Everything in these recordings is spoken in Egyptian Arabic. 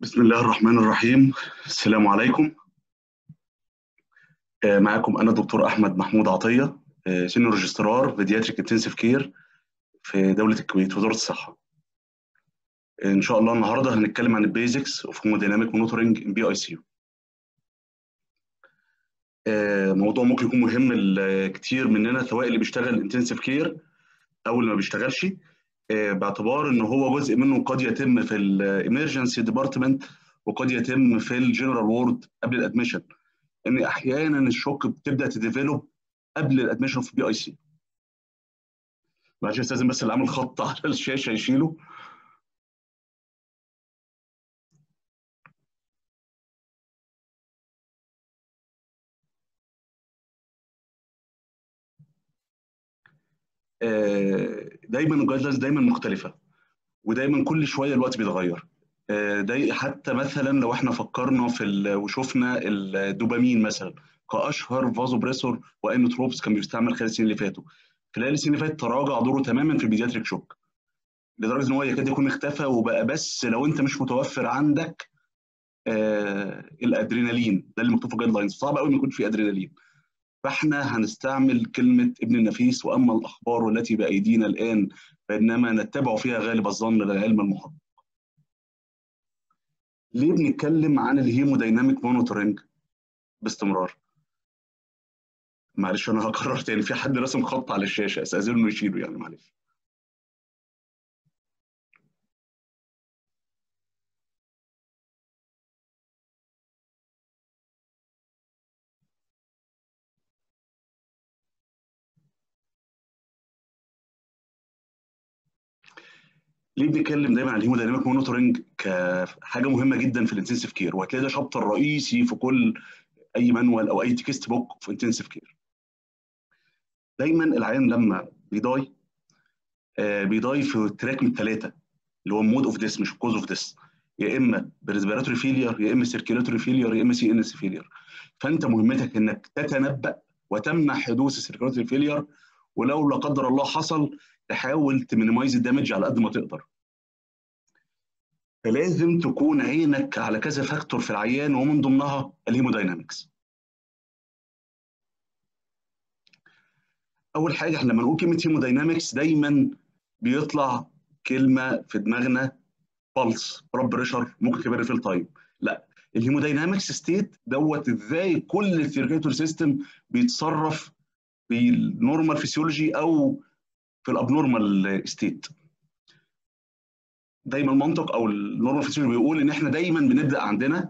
بسم الله الرحمن الرحيم السلام عليكم آه، معاكم انا دكتور احمد محمود عطيه آه، سينيور ريجسترار بيدياتريك انتنسيف كير في دوله الكويت وزاره الصحه ان شاء الله النهارده هنتكلم عن البيزكس اوف هيموديناميك مونيتورنج ان بي اي سي موضوع ممكن يكون مهم لكتير مننا سواء اللي بيشتغل انتنسيف كير او اللي ما بيشتغلش آه، باعتبار ان هو جزء منه قد يتم في الامرجنسي ديبارتمنت وقد يتم في الجنرال وورد قبل الادميشن ان احيانا الشوك بتبدا تديفلوب قبل الادميشن في بي اي سي معلش استاذن بس اللي عامل خط على الشاشه يشيله آه، دايما الجايد لاينز دايما مختلفه ودايما كل شويه الوقت بيتغير آه، ده حتى مثلا لو احنا فكرنا في ال- وشفنا الدوبامين مثلا كاشهر فازو بريسور وانوتروبس كان بيستعمل خلال السنين اللي فاتوا خلال السنين اللي فاتت تراجع دوره تماما في البيدياتريك شوك لدرجه ان هو يكاد يكون اختفى وبقى بس لو انت مش متوفر عندك آه الادرينالين ده اللي مكتوب في الجايد لاينز صعب قوي ما يكون في ادرينالين فاحنا هنستعمل كلمه ابن النفيس واما الاخبار التي بايدينا الان فانما نتبع فيها غالب الظن للعلم المحقق ليه بنتكلم عن الهيمودايناميك مونيتورنج باستمرار معلش انا هكرر تاني في حد رسم خط على الشاشه استاذنه يشيله يعني معلش ليه بنتكلم دايما عن الهيمودايناميك مونيتورنج كحاجه مهمه جدا في الانتنسيف كير وهتلاقي ده شابتر رئيسي في كل اي مانوال او اي تكست بوك في انتنسيف كير دايما العيان لما بيضاي آه بيضاي في تراك من الثلاثه اللي هو مود اوف ديس مش كوز اوف ديس يا اما بريسبيراتوري فيلير يا اما سيركيلاتوري فيلير يا اما سي ان اس فيلير فانت مهمتك انك تتنبأ وتمنع حدوث السيركيلاتوري فيلير ولو لا قدر الله حصل تحاول تمينيمايز الدامج على قد ما تقدر فلازم تكون عينك على كذا فاكتور في العيان ومن ضمنها الهيموداينامكس اول حاجه احنا لما نقول كلمه هيموداينامكس دايما بيطلع كلمه في دماغنا بلس بلاد بريشر ممكن كمان ريفيل تايم لا الهيموداينامكس ستيت دوت ازاي كل السيركيتوري سيستم بيتصرف في النورمال فيسيولوجي او في الابنورمال ستيت دايما المنطق او النورمال فيسيولوجي بيقول ان احنا دايما بنبدا عندنا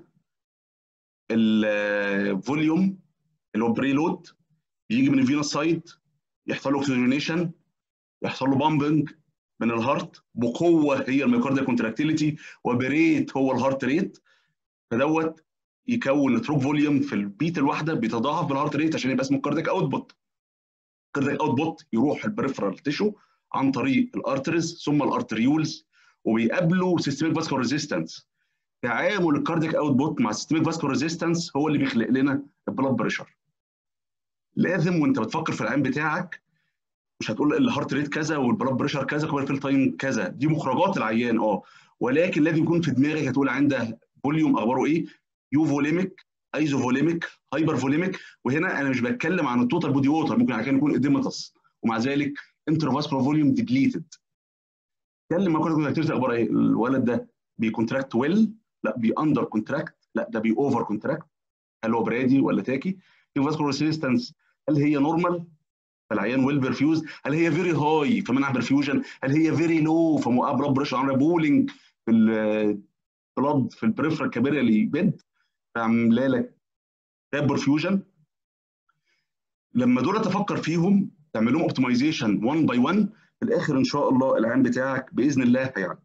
الفوليوم اللي هو بريلود بيجي من الفينوس سايد يحصل له اوكسجينيشن يحصل له بامبنج من الهارت بقوه هي الميوكارديال كونتراكتيليتي وبريت هو الهارت ريت فدوت يكون تروب فوليوم في البيت الواحده بيتضاعف بالهارت ريت عشان يبقى اسمه كاردياك اوتبوت كاردياك اوتبوت يروح البريفرال تيشو عن طريق الارتريز ثم الارتريولز وبيقابلوا سيستميك فاسكولار ريزيستنس تعامل الكاردياك اوتبوت مع السيستميك فاسكولار ريزيستنس هو اللي بيخلق لنا البلاد بريشر لازم وانت بتفكر في العين بتاعك مش هتقول الهارت ريت كذا والبلاد بريشر كذا كوبر فيل تايم كذا دي مخرجات العيان اه ولكن لازم يكون في دماغك هتقول عنده فوليوم اخباره ايه يو فوليميك ايزو فوليميك هايبر فوليميك وهنا انا مش بتكلم عن التوتال بودي ووتر ممكن عشان يكون اديمتس ومع ذلك انترفاسكولار فوليوم ديبليتد اتكلم مع كل كونتراكتيرز اخبار ايه الولد ده بيكونتراكت ويل لا بي اندر كونتراكت لا ده بي اوفر كونتراكت هل هو برادي ولا تاكي الفاسكولار ريزيستنس هل هي نورمال فالعيان ويل برفيوز هل هي فيري هاي فمنع برفيوجن هل هي فيري لو فموقع بلاد بريشر عامله بولينج في البلاد في البريفرال كابيلاري بيد فعامله لك تاب برفيوجن لما دول تفكر فيهم تعمل لهم اوبتمايزيشن 1 باي 1 في الاخر ان شاء الله العين بتاعك باذن الله هيعدي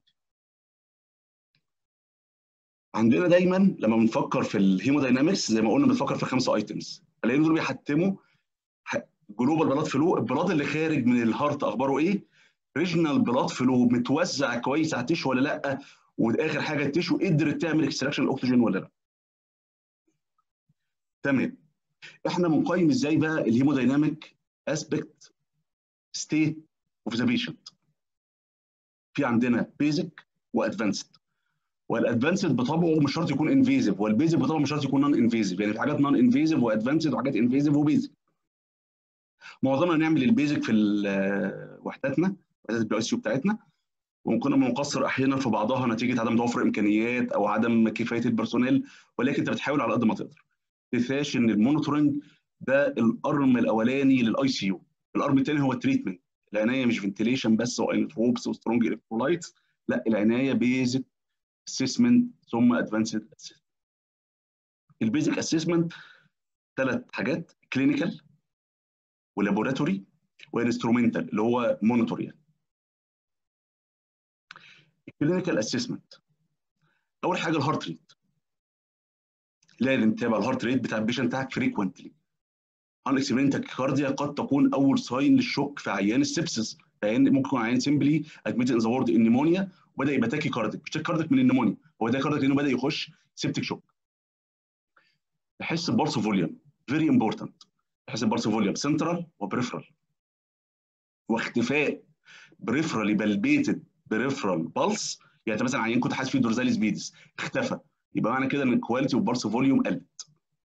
عندنا دايما لما بنفكر في الهيموداينامكس زي ما قلنا بنفكر في خمسه ايتمز الاقيهم دول بيحتموا جلوبال بلاد فلو البلاد اللي خارج من الهارت اخباره ايه ريجنال بلاد فلو متوزع كويس على التيشو ولا لا واخر حاجه التيشو قدرت تعمل اكستراكشن الاكسجين ولا لا تمام احنا بنقيم ازاي بقى الهيمودايناميك اسبكت ستيت اوف ذا بيشنت في عندنا بيزك وادفانسد والادفانسد بطبعه مش شرط يكون انفيزيف والبيزك بطبعه مش شرط يكون نون انفيزيف يعني في حاجات نون انفيزيف وادفانسد وحاجات انفيزيف وبيزك معظمنا نعمل البيزك في وحداتنا وحدات البي اس يو بتاعتنا وممكن بنقصر احيانا في بعضها نتيجه عدم توفر امكانيات او عدم كفايه البرسونيل ولكن انت بتحاول على قد ما تقدر. ما تنساش ان المونيتورنج ده الارم الاولاني للاي سي يو، الارم الثاني هو التريتمنت، العنايه مش فنتيليشن بس واينتروبس وسترونج الكترولايتس، لا العنايه بيزك اسسمنت ثم ادفانسد اسسمنت. البيزك اسسمنت ثلاث حاجات كلينيكال ولابوراتوري وانسترومنتال اللي هو مونيتور يعني. الكلينيكال اسسمنت اول حاجه الهارت ريت لازم تتابع الهارت ريت بتاع البيشنت بتاعك فريكوينتلي ان اكسبيرمنتال كارديا قد تكون اول ساين للشوك في عيان السبسس عيان ممكن يكون عيان سيمبلي ادميتد ان ذا وورد النيمونيا وبدا يبقى تاكي كارديك مش تاكي كارديك من النيمونيا هو ده كارديك لانه بدا يخش سيبتك شوك تحس ببلس فوليوم فيري امبورتنت تحس ببلس فوليوم سنترال وبريفرال واختفاء بريفرالي بلبيتد بريفرال بالس يعني انت مثلا عيان كنت حاسس فيه دورزاليس بيدس اختفى يبقى معنى كده ان الكواليتي اوف بلس فوليوم قلت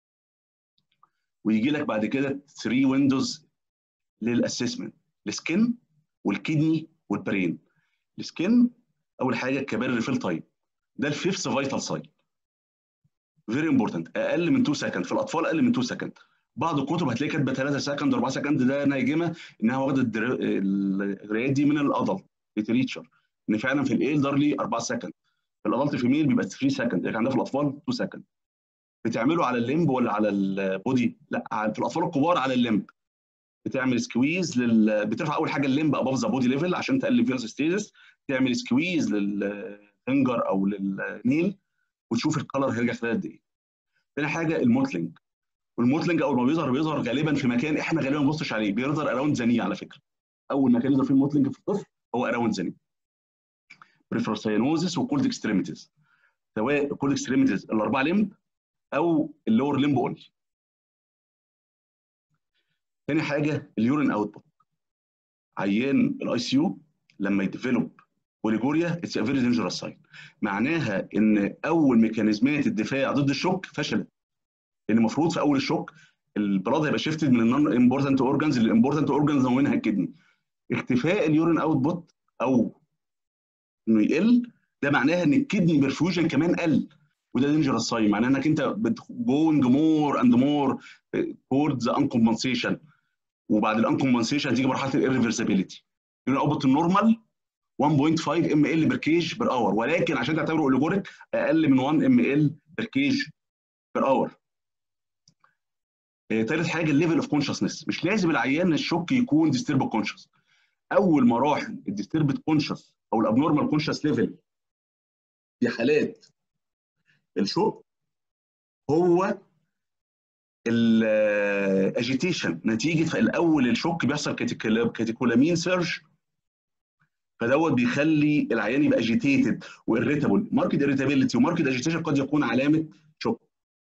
ويجي لك بعد كده 3 ويندوز للاسسمنت السكن والكدني والبرين السكن اول حاجه الكباري ريفيل تايم ده الفيفث فيتال ساين فيري امبورتنت اقل من 2 سكند في الاطفال اقل من 2 سكند بعض الكتب هتلاقي كاتبه 3 سكند 4 سكند ده ناجمه انها واخده القرايات دي من الادلت ليتريتشر ان فعلا في الالدرلي 4 سكند في الادلت فيميل بيبقى 3 سكند يعني عندنا في الاطفال 2 سكند بتعمله على الليمب ولا على البودي؟ لا في الاطفال الكبار على الليمب بتعمل سكويز لل... بترفع اول حاجه الليمب اباف ذا بودي ليفل عشان تقلل فيروس ستيزس تعمل سكويز للفنجر او للنيل وتشوف الكلر هيرجع خلال قد ايه. تاني حاجه الموتلنج والموتلنج اول ما بيظهر بيظهر غالبا في مكان احنا غالبا ما بنبصش عليه بيظهر اراوند زني على فكره. اول مكان يظهر فيه الموتلنج في الطفل هو اراوند زني. بريفرال ساينوزس وكولد اكستريميتيز سواء كولد اكستريميتيز الاربعه لمب او اللور لمب اونلي. تاني حاجه اليورين اوتبوت عيان الاي سي يو لما يديفلوب اوليجوريا اتس ا فيري دينجرس ساين معناها ان اول ميكانيزمات الدفاع ضد الشوك فشلت لان المفروض في اول الشوك البلاد هيبقى شيفتد من النون امبورتنت اورجانز للامبورتنت اورجانز ومنها الكدني اختفاء اليورين اوتبوت او انه يقل ده معناها ان الكدني برفيوجن كمان قل وده دينجرس ساين معناها انك انت جوينج مور اند مور تورد ذا انكمبنسيشن وبعد الانكمبنسيشن هتيجي مرحله الريفرسابيلتي يورين اوتبوت النورمال 1.5 ام ال بير كيج بير اور ولكن عشان تعتبره اوليجوريك اقل من 1 ام ال بير كيج بير اور ثالث حاجه الليفل اوف كونشسنس مش لازم العيان الشوك يكون ديسترب كونشس اول مراحل الديستربد كونشس او الابنورمال كونشس ليفل في حالات الشوك هو الاجيتيشن نتيجه في الاول الشوك بيحصل كاتيكولامين سيرج فدوت بيخلي العيان يبقى اجيتيتد واريتابل ماركت اريتابيلتي وماركت اجيتيشن قد يكون علامه شوك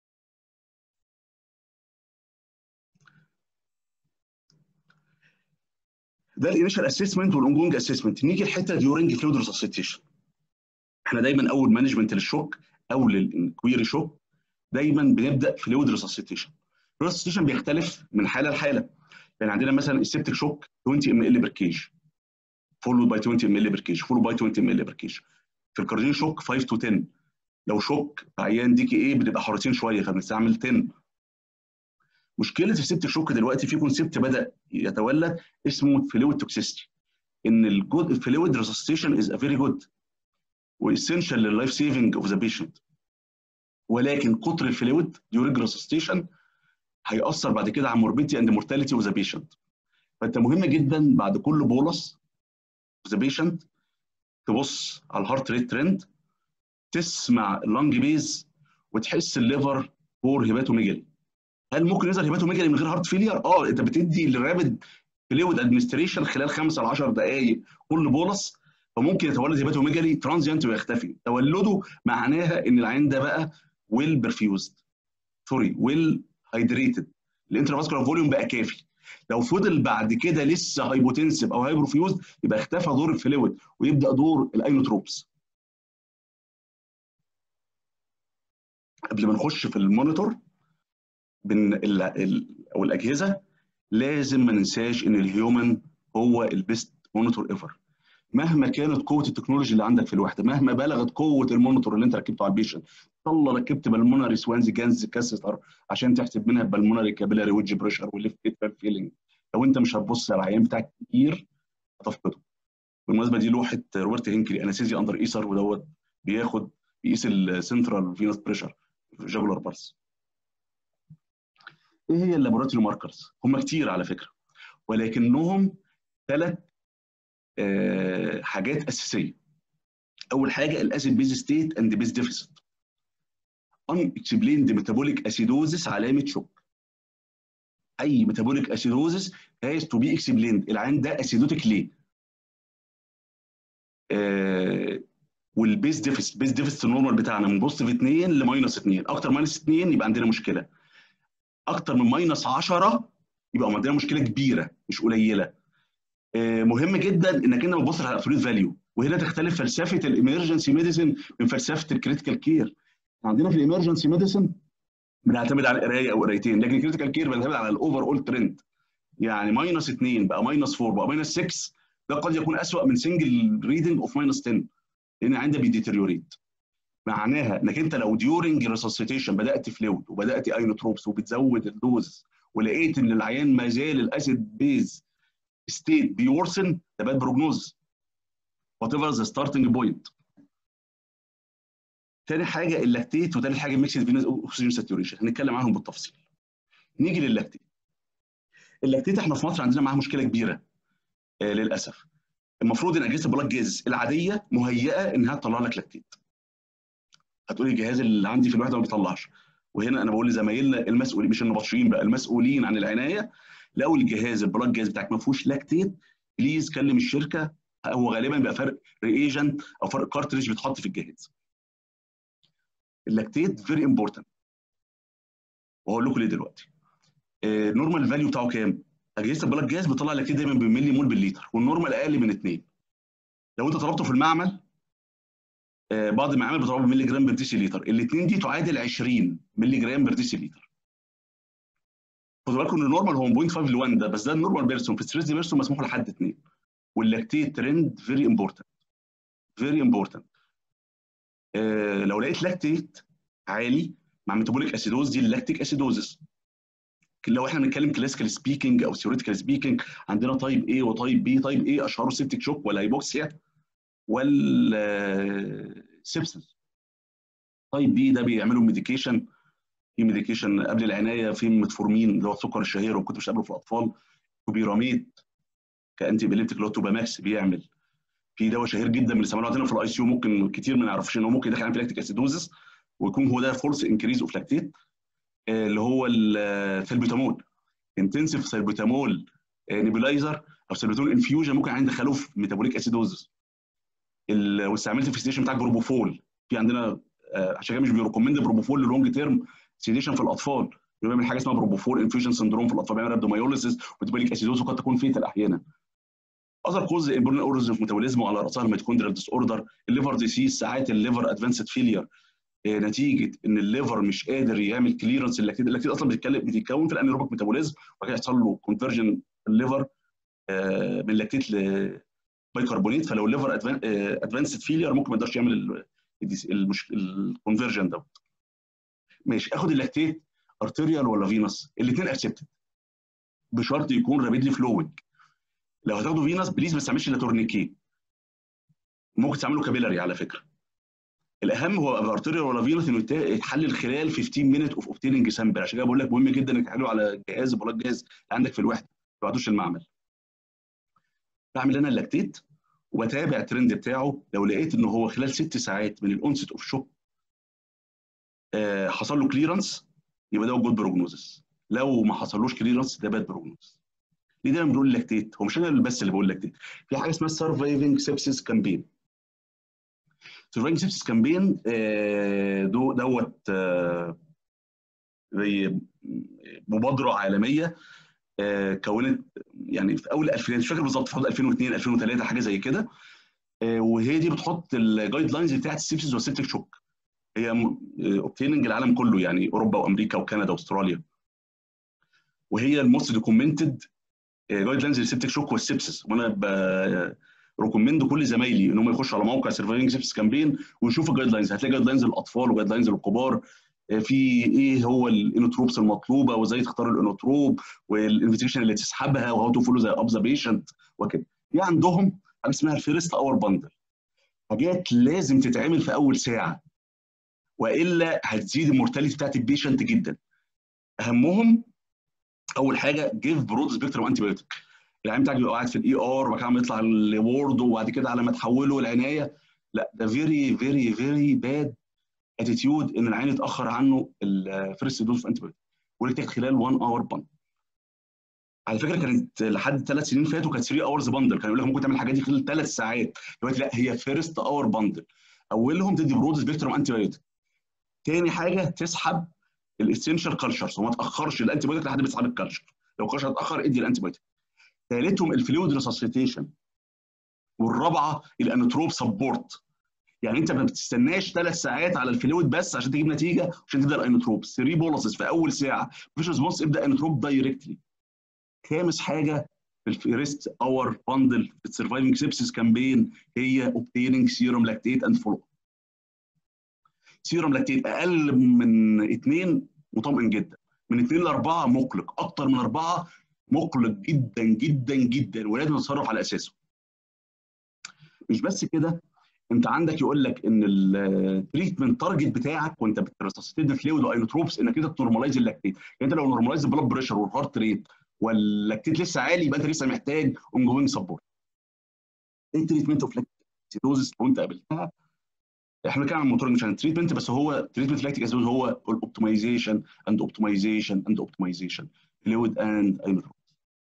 ده الانيشال اسسمنت والاونجونج اسسمنت نيجي الحته ديورنج فلويد ريسسيتيشن احنا دايما اول مانجمنت للشوك او للكويري شوك دايما بنبدا فلويد ريسسيتيشن الريسسيتيشن بيختلف من حاله لحاله يعني عندنا مثلا السبتك شوك 20 ام ال بير كيج فولو باي 20 ام ال بير كيج فولو باي 20 ام ال بير كيج في الكارديو شوك 5 تو 10 لو شوك عيان دي كي ايه بتبقى حرتين شويه فبنستعمل 10 مشكله السبتك شوك دلوقتي في كونسيبت بدا يتولد اسمه فلويد توكسيستي ان الجود الفلويد ريسسيتيشن از ا فيري جود واسينشال لللايف سيفنج اوف ذا بيشنت ولكن كتر الفلويد ديورنج ريسسيتيشن هيأثر بعد كده على موربيتي اند مورتاليتي اوف ذا بيشنت فانت مهم جدا بعد كل بولس اوف ذا بيشنت تبص على الهارت ريت ترند تسمع اللنج بيز وتحس الليفر بور هيباتوميجالي هل ممكن يظهر هيباتوميجالي من غير هارت فيلير؟ اه انت بتدي الرابد فلويد ادمنستريشن خلال 5 ل 10 دقائق كل بولس فممكن يتولد هيباتوميجالي ترانزيانت ويختفي تولده معناها ان العين ده بقى ويل برفيوزد سوري ويل هايدريتد الانترافاسكولار فوليوم بقى كافي لو فضل بعد كده لسه هايبوتنسيف او هايبروفيوزد يبقى اختفى دور الفلويد ويبدا دور الاينوتروبس قبل ما نخش في المونيتور بين ال ال او الاجهزه لازم ما ننساش ان الهيومن هو البيست مونيتور ايفر مهما كانت قوه التكنولوجي اللي عندك في الوحده مهما بلغت قوه المونيتور اللي انت ركبته على البيشنت طلع ركبت بالمونري سوانز جانز كاسيتر عشان تحسب منها بالمونري كابيلاري ويدج بريشر والليفت اترال فيلينج لو انت مش هتبص على العيان بتاعك كتير هتفقده بالمناسبه دي لوحه روبرت هينكلي انستيزيا اندر ايسر ودوت بياخد بيقيس السنترال فينوس بريشر جاجولار بارس ايه هي اللابوراتوري ماركرز هم كتير على فكره ولكنهم ثلاث آه حاجات اساسيه اول حاجه الاسيد بيز ستيت اند بيز ديفيسيت ان اكسبليند ميتابوليك اسيدوزس علامه شوك اي ميتابوليك اسيدوزس هاز تو بي اكسبليند العين ده اسيدوتيك ليه آه والبيس ديفيسيت بيس ديفيسيت النورمال بتاعنا من بوزيتيف 2 لماينس 2 اكتر ماينس 2 يبقى عندنا مشكله اكتر من ماينس 10 يبقى عندنا مشكله كبيره مش قليله آه مهم جدا انك انت ما تبصش على الابسوليت فاليو وهنا تختلف فلسفه الامرجنسي ميديسن من فلسفه الكريتيكال كير عندنا في الامرجنسي ميديسن بنعتمد على قرايه او قرايتين لكن الكريتيكال كير بنعتمد على الاوفر اول ترند يعني ماينس 2 بقى ماينس 4 بقى ماينس 6 ده قد يكون اسوء من سنجل ريدنج اوف ماينس 10 لان عندها بيديتريوريت معناها انك انت لو ديورنج ريسسيتيشن بدات فلويد وبدات اينوتروبس وبتزود الدوز ولقيت ان العيان ما زال الاسيد بيز ستيت بيورسن ده باد بروجنوز وات ايفر ذا ستارتنج بوينت تاني حاجه اللاكتيت وتالت حاجه ميكسد فينوس اوكسجين ساتوريشن هنتكلم عنهم بالتفصيل نيجي للاكتيت اللاكتيت احنا في مصر عندنا معاها مشكله كبيره آه للاسف المفروض ان اجهزه البلاك جيز العاديه مهيئه انها تطلع لك لاكتيت هتقولي الجهاز اللي عندي في الوحده ما بيطلعش وهنا انا بقول لزمايلنا المسؤولين مش النبطشيين بقى المسؤولين عن العنايه لو الجهاز البلاك جيز بتاعك ما فيهوش لاكتيت بليز كلم الشركه هو غالبا بيبقى فرق ريجنت او فرق كارتريج بيتحط في الجهاز اللاكتيت فيري امبورتنت وهقول لكم ليه دلوقتي النورمال فاليو بتاعه كام؟ اجهزه البلاك جاز بتطلع لاكتيت دايما بملي مول بالليتر والنورمال اقل من 2 لو انت طلبته في المعمل آه بعض المعامل بتطلبه بملي جرام بر ديسي لتر الاثنين دي تعادل 20 ملي جرام بر ديسي لتر خدوا بالكم ان النورمال هو 1.5 ل 1 ده بس ده النورمال بيرسون في ستريس بيرسون مسموح لحد 2 واللاكتيت ترند فيري امبورتنت فيري امبورتنت لو لقيت لاكتيت عالي مع ميتابوليك اسيدوز دي اللاكتيك اسيدوزس لو احنا بنتكلم كلاسيكال سبيكينج او ثيوريتيكال سبيكينج عندنا تايب اي وتايب بي تايب اي اشهره سيبتيك شوك ولا هيبوكسيا ولا سيبسس تايب بي ده بيعملوا ميديكيشن في ميديكيشن قبل العنايه في متفورمين اللي هو السكر الشهير وكنت مش قابله في الاطفال توبيراميد كانتي بيليبتيك اللي هو توباماكس بيعمل في دواء شهير جدا من اللي عندنا في الاي سي يو ممكن كتير ما نعرفش ان هو ممكن يدخل انفلاكتيك اسيدوزس ويكون هو ده فورس انكريز اوف لاكتيت اللي هو الثلبوتامول انتنسيف ثلبوتامول نيبولايزر او ثلبوتامول انفيوجن ممكن عندي دخلوه في ميتابوليك اسيدوزس واستعملت في السيديشن بتاعك بروبوفول في عندنا عشان كده مش بيريكومند بروبوفول للونج تيرم سيديشن في الاطفال بيعمل حاجه اسمها بروبوفول انفيوجن سندروم في الاطفال بيعمل ابدوميوليسيس وميتابوليك اسيدوز وقد تكون فيتال احيانا اذر كوز امبرون اورز في ميتابوليزم وعلى راسها الميتوكوندريال ديس اوردر الليفر ديسيز ساعات الليفر ادفانسد فيلير نتيجه ان الليفر مش قادر يعمل كليرنس اللاكتيت اللاكتيت اصلا بيتكلم بيتكون في الانيروبيك ميتابوليزم وبعد كده يحصل له كونفرجن في الليفر من لاكتيت لبيكربونات فلو الليفر ادفانسد فيلير ممكن ما يقدرش يعمل الكونفرجن دوت ماشي اخد اللاكتيت ارتيريال ولا فينس الاثنين اكسبتد بشرط يكون رابيدلي فلوينج لو هتاخده فينس بليز ما تستعملش الا تورنيكي ممكن تعمله كابيلاري على فكره الاهم هو ارتيريال ولا فينس انه يتحلل خلال 15 مينت اوف اوبتيننج سامبل عشان كده بقول لك مهم جدا انك تحلله على جهاز بلاك جهاز عندك في الوحده ما تبعتوش المعمل بعمل انا اللاكتيت وبتابع الترند بتاعه لو لقيت ان هو خلال ست ساعات من الاونست اوف شوك آه حصل له كليرنس يبقى ده جود بروجنوزس لو ما حصلوش كليرنس ده باد بروجنوزس ليه دايما بنقول لاكتيت هو مش انا بس اللي بقول لاكتيت في حاجه اسمها سرفايفنج سيبسيس كامبين سرفايفنج سيبسيس كامبين دو دوت زي مبادره عالميه آه كونت يعني في اول الالفينات مش فاكر بالظبط في حدود 2002 2003 حاجه زي كده آه وهي دي بتحط الجايد لاينز بتاعت السيبسيس والسيبتيك شوك هي اوبتيننج العالم كله يعني اوروبا وامريكا وكندا واستراليا وهي الموست دوكيومنتد جايد لاينز للسبتك شوك والسبسس وانا ريكومند كل زمايلي ان هم يخشوا على موقع سيرفايفنج سيبس كامبين ويشوفوا الجايد لاينز هتلاقي جايد لاينز للاطفال وجايد لاينز للكبار في ايه هو الانوتروبس المطلوبه وازاي تختار الانوتروب والانفيتيشن اللي تسحبها وهاو تو فولو زي ابزا بيشنت وكده في عندهم حاجه اسمها الفيرست اور باندل حاجات لازم تتعمل في اول ساعه والا هتزيد المورتاليتي بتاعت البيشنت جدا اهمهم اول حاجه جيف برود سبيكترم انتي بايوتيك العيان بتاعك بيبقى قاعد في الاي ار وبعد كده يطلع الورد وبعد كده على ما تحوله العنايه لا ده فيري فيري فيري باد اتيتيود ان العيان يتاخر عنه الفيرست دوز انتي بايوتيك ولكن خلال 1 اور بند على فكره كانت لحد ثلاث سنين فاتوا كانت 3 اورز بندل كان يقول لك ممكن تعمل الحاجات دي خلال ثلاث ساعات دلوقتي لا هي فيرست اور بندل اولهم تدي برود سبيكترم انتي بايوتيك تاني حاجه تسحب الاسينشال كلتشرز وما تاخرش الانتي بايوتيك لحد ما تسحب الكلتشر لو الكلتشر اتاخر ادي الانتي بايوتيك ثالثهم الفلويد ريسسيتيشن والرابعه الانوتروب سبورت يعني انت ما بتستناش ثلاث ساعات على الفلويد بس عشان تجيب نتيجه عشان تبدا الانوتروب 3 بولسز في اول ساعه مفيش ريسبونس ابدا انوتروب دايركتلي خامس حاجه في الفيرست اور باندل في السرفايفنج سيبسيس كامبين هي اوبتيننج سيروم لاكتيت اند فولو سيروم لاكتيت اقل من اثنين مطمئن جدا من اثنين لاربعه مقلق اكتر من اربعه مقلق جدا جدا جدا ولازم نتصرف على اساسه مش بس كده انت عندك يقول لك ان التريتمنت تارجت بتاعك وانت بتريسسيتيد فلويد واينوتروبس انك انت تنورماليز اللاكتيت يعني انت لو نورماليز البلاد بريشر والهارت ريت واللاكتيت لسه عالي يبقى انت لسه محتاج اون جوينج سبورت ايه التريتمنت اوف لاكتيتوزس لو انت قابلتها احنا بنتكلم عن موتور مش عن التريتمنت بس هو تريتمنت لاكتيك اسيدوز هو الاوبتمايزيشن اند اوبتمايزيشن اند اوبتمايزيشن فلويد اند اينوتروبس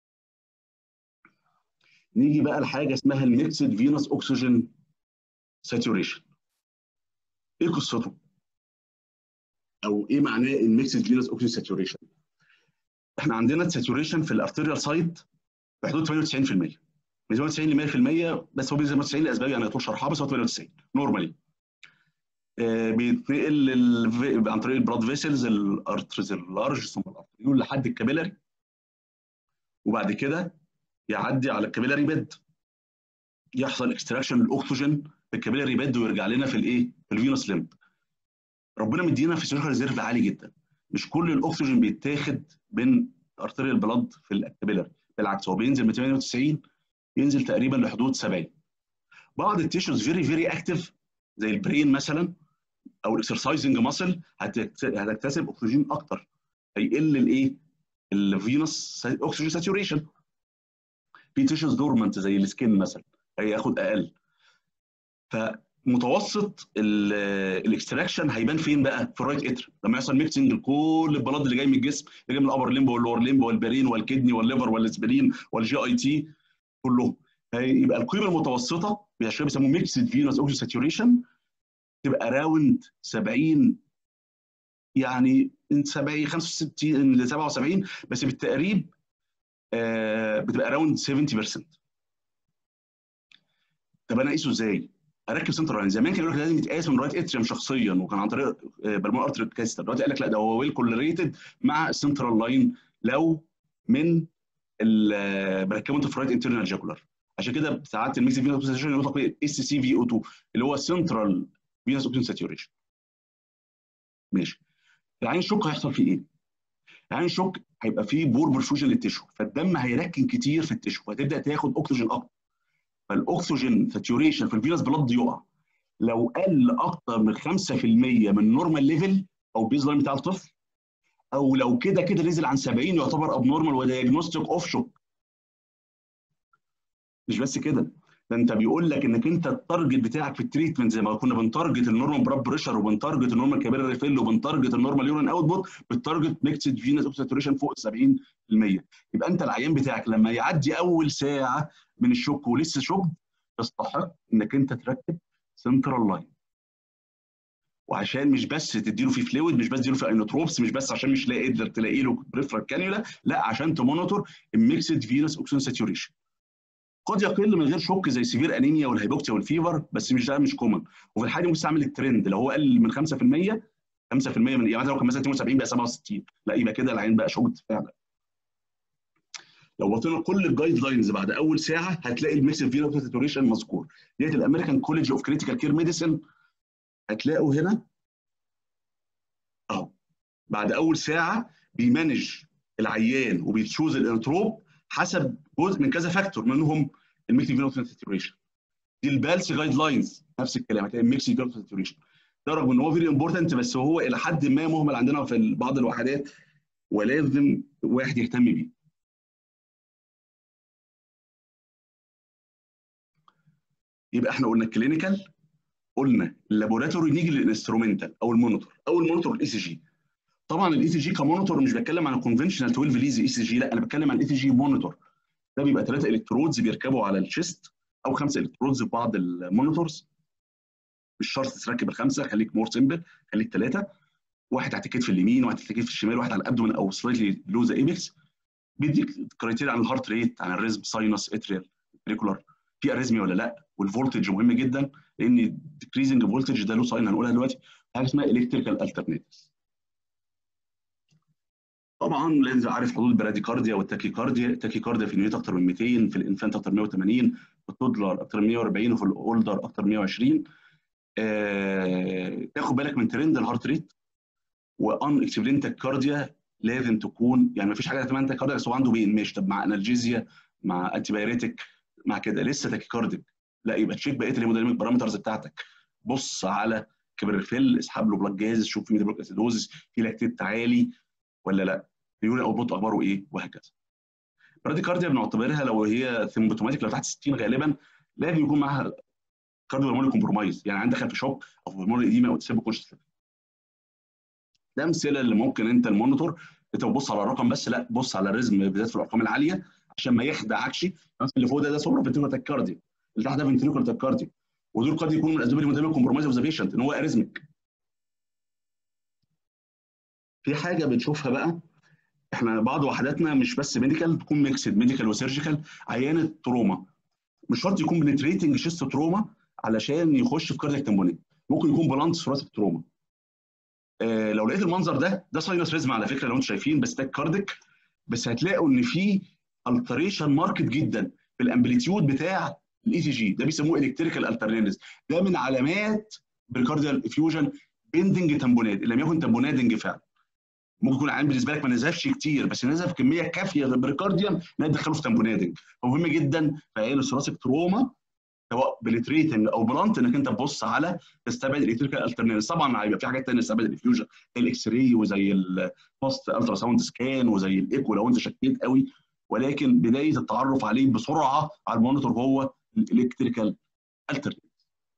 نيجي بقى لحاجه اسمها الميكسد فينوس اوكسجين ساتوريشن ايه قصته؟ او ايه معناه الميكسد فينوس اوكسجين ساتوريشن؟ احنا عندنا الساتوريشن في الارتيريال سايت في حدود 98% من 98 ل 100% بس هو بينزل 98 لاسباب يعني يطول شرحها بس هو 98 نورمالي آه بيتنقل عن طريق البلاد فيسلز الارترز اللارج ثم الارتريول لحد الكابيلاري وبعد كده يعدي على الكابيلاري بيد يحصل اكستراكشن للاكسجين في الكابيلاري بيد ويرجع لنا في الايه؟ في الفينوس ليمب ربنا مدينا فيسيولوجيكال ريزيرف عالي جدا مش كل الاكسجين بيتاخد من ارتريال بلاد في الكابيلاري بالعكس هو بينزل من 98 ينزل تقريبا لحدود 70 بعض التيشوز فيري فيري اكتف زي البرين مثلا او الاكسرسايزنج ماسل هتكتسب اكسجين اكتر هيقل الايه؟ الفينوس اوكسجين ساتوريشن في تيشوز دورمنت زي السكين مثلا هياخد اقل فمتوسط الاكستراكشن هيبان فين بقى؟ في الرايت اتر لما يحصل ميكسنج لكل البلاد اللي جاي من الجسم اللي جاي من الابر ليمب واللور ليمب والبرين والكدني والليفر والاسبرين والجي اي تي كلهم هيبقى القيمه المتوسطه عشان بيسموه ميكسد فينوس اوكسجين ساتوريشن تبقى راوند 70 يعني من 70 65 ل 77 بس بالتقريب آه بتبقى راوند 70% طب انا اقيسه ازاي؟ اركب سنتر لاين زمان كان يقول لك لازم يتقاس من رايت اتريم شخصيا وكان عن طريق بالمون ارتري كاستر دلوقتي قال لك لا ده هو ويل كولريتد مع السنترال لاين لو من بركبه انت في رايت انترنال جاكولار عشان كده ساعات الميكس فينوس ساتوريشن يطلق اس سي في او 2 اللي هو سنترال فينوس اوكسجين ساتوريشن ماشي العين شوك هيحصل فيه ايه؟ العين شوك هيبقى فيه بور برفوجن للتشو فالدم هيركن كتير في التشو فتبدا تاخد اكسجين اكتر فالاكسجين ساتوريشن في الفينوس بلاد يقع لو قل اكتر من 5% من نورمال ليفل او بيز لاين بتاع الطفل او لو كده كده نزل عن 70 يعتبر اب نورمال ودايجنوستيك اوف شوك مش بس كده ده انت بيقول لك انك انت التارجت بتاعك في التريتمنت زي ما كنا بنتارجت النورمال براد بريشر وبنتارجت النورمال كابيلاري ريفيل وبنتارجت النورمال يورين اوت بوت بالتارجت ميكسد فينس ساتوريشن فوق 70% يبقى انت العيان بتاعك لما يعدي اول ساعه من الشوك ولسه شوك تستحق انك انت تركب سنترال لاين وعشان مش بس تديله فيه فلويد مش بس تديله فيه اينوتروبس مش بس عشان مش لاقي قدر تلاقي له بريفرال كانيولا لا عشان تمونيتور الميكسد فينس اوكسجين ساتوريشن قد يقل من غير شوك زي سيفير انيميا والهيبوكسيا والفيفر بس مش ده مش كومن وفي الحاله دي ممكن تعمل الترند لو هو قل من 5% 5% من يعني لو كان مثلا 72 بقى 67 لا يبقى كده العين بقى شوكت فعلا لو وطينا كل الجايد لاينز بعد اول ساعه هتلاقي الميكس فينو ساتوريشن مذكور ديت الامريكان كوليدج اوف كريتيكال كير ميديسن هتلاقوا هنا اهو بعد اول ساعه بيمانج العيان وبيتشوز الانتروب حسب جزء من كذا فاكتور منهم الميكس فينو ساتوريشن دي البالس جايد لاينز نفس الكلام هتلاقي الميكس فينو ساتوريشن ده رغم ان هو فيري امبورتنت بس هو الى حد ما مهمل عندنا في بعض الوحدات ولازم واحد يهتم بيه يبقى احنا قلنا الكلينيكال قلنا اللابوراتوري نيجي للانسترومنتال او المونيتور او المونيتور الاي سي جي طبعا الاي سي جي كمونيتور مش بتكلم عن الكونفنشنال 12 ليزي اي سي جي لا انا بتكلم عن الاي سي جي مونيتور ده بيبقى ثلاثه الكترودز بيركبوا على الشيست او خمسه الكترودز في بعض المونيتورز مش شرط تركب الخمسه خليك مور سمبل خليك ثلاثه واحد تحت الكتف اليمين واحد تحت الكتف الشمال واحد على الابدومن او سلايتلي لو ذا ايبكس بيديك كرايتيريا عن الهارت ريت عن الريزم ساينس اتريال ريكولار في اريزميا ولا لا والفولتج مهم جدا لان ديكريزنج فولتج ده له ساين هنقولها دلوقتي حاجه اسمها الكتريكال الترناتيفز طبعا لازم عارف حدود البراديكارديا والتاكيكارديا التاكيكارديا في النيوت اكتر من 200 في الانفانت اكتر من 180 في التودلر اكتر من 140 وفي الاولدر اكتر من 120 آه، تاخد بالك من ترند الهارت ريت وان اكسبلين تاكيكارديا لازم تكون يعني ما فيش حاجه اسمها تاكيكارديا بس هو عنده بين ماشي طب مع انالجيزيا مع انتي بايريتك مع كده لسه تاكيكارديك لا يبقى تشيك بقيه الهيموديناميك بارامترز بتاعتك بص على كبرفيل اسحب له بلاك جاز شوف في ميدابلوك اسيدوزس في لاكتيت عالي ولا لا اليورين اوتبوت اخباره ايه وهكذا براديكارديا بنعتبرها لو هي سيمبتوماتيك لو تحت 60 غالبا لازم يكون معاها كارديو كومبرومايز يعني عندك في شوك او هرمون اديما او تسيب كونشس ده امثله اللي ممكن انت المونيتور انت بتبص على الرقم بس لا بص على الريزم بالذات في الارقام العاليه عشان ما يخدعكش مثلا اللي فوق ده ده سوبرا فنتريكولار تاكارديا اللي تحت ده فنتريكولار تاكارديا ودول قد يكونوا من اسباب المدام كومبرومايز اوف ذا بيشنت ان هو اريزميك في حاجه بنشوفها بقى احنا بعض وحداتنا مش بس ميديكال تكون ميكسد ميديكال وسيرجيكال عيانه تروما مش شرط يكون بنتريتنج شيست تروما علشان يخش في كاردياك تمبونيت ممكن يكون بلانت ثوراسيك تروما آه لو لقيت المنظر ده ده ساينس ريزم على فكره لو انتم شايفين بس ده كارديك بس هتلاقوا ان في التريشن ماركت جدا في الامبليتيود بتاع الاي سي جي ده بيسموه الكتريكال الترنينز ده من علامات بريكارديال افيوجن بيندنج تمبونات ان لم يكن تمبونادنج فعلا ممكن يكون عين بالنسبه لك ما نزفش كتير بس نزف كميه كافيه للبريكارديوم انها تدخله في تمبونادنج فمهم جدا في عيان الثوراسيك تروما سواء بليتريتنج او بلانت انك انت تبص على تستبعد الالكتريكال الترنينز طبعا هيبقى في حاجات ثانيه تستبعد الافيوجن زي الاكس راي وزي البوست الترا ساوند سكان وزي الايكو لو انت شكيت قوي ولكن بدايه التعرف عليه بسرعه على المونيتور هو الالكتريكال الترنينز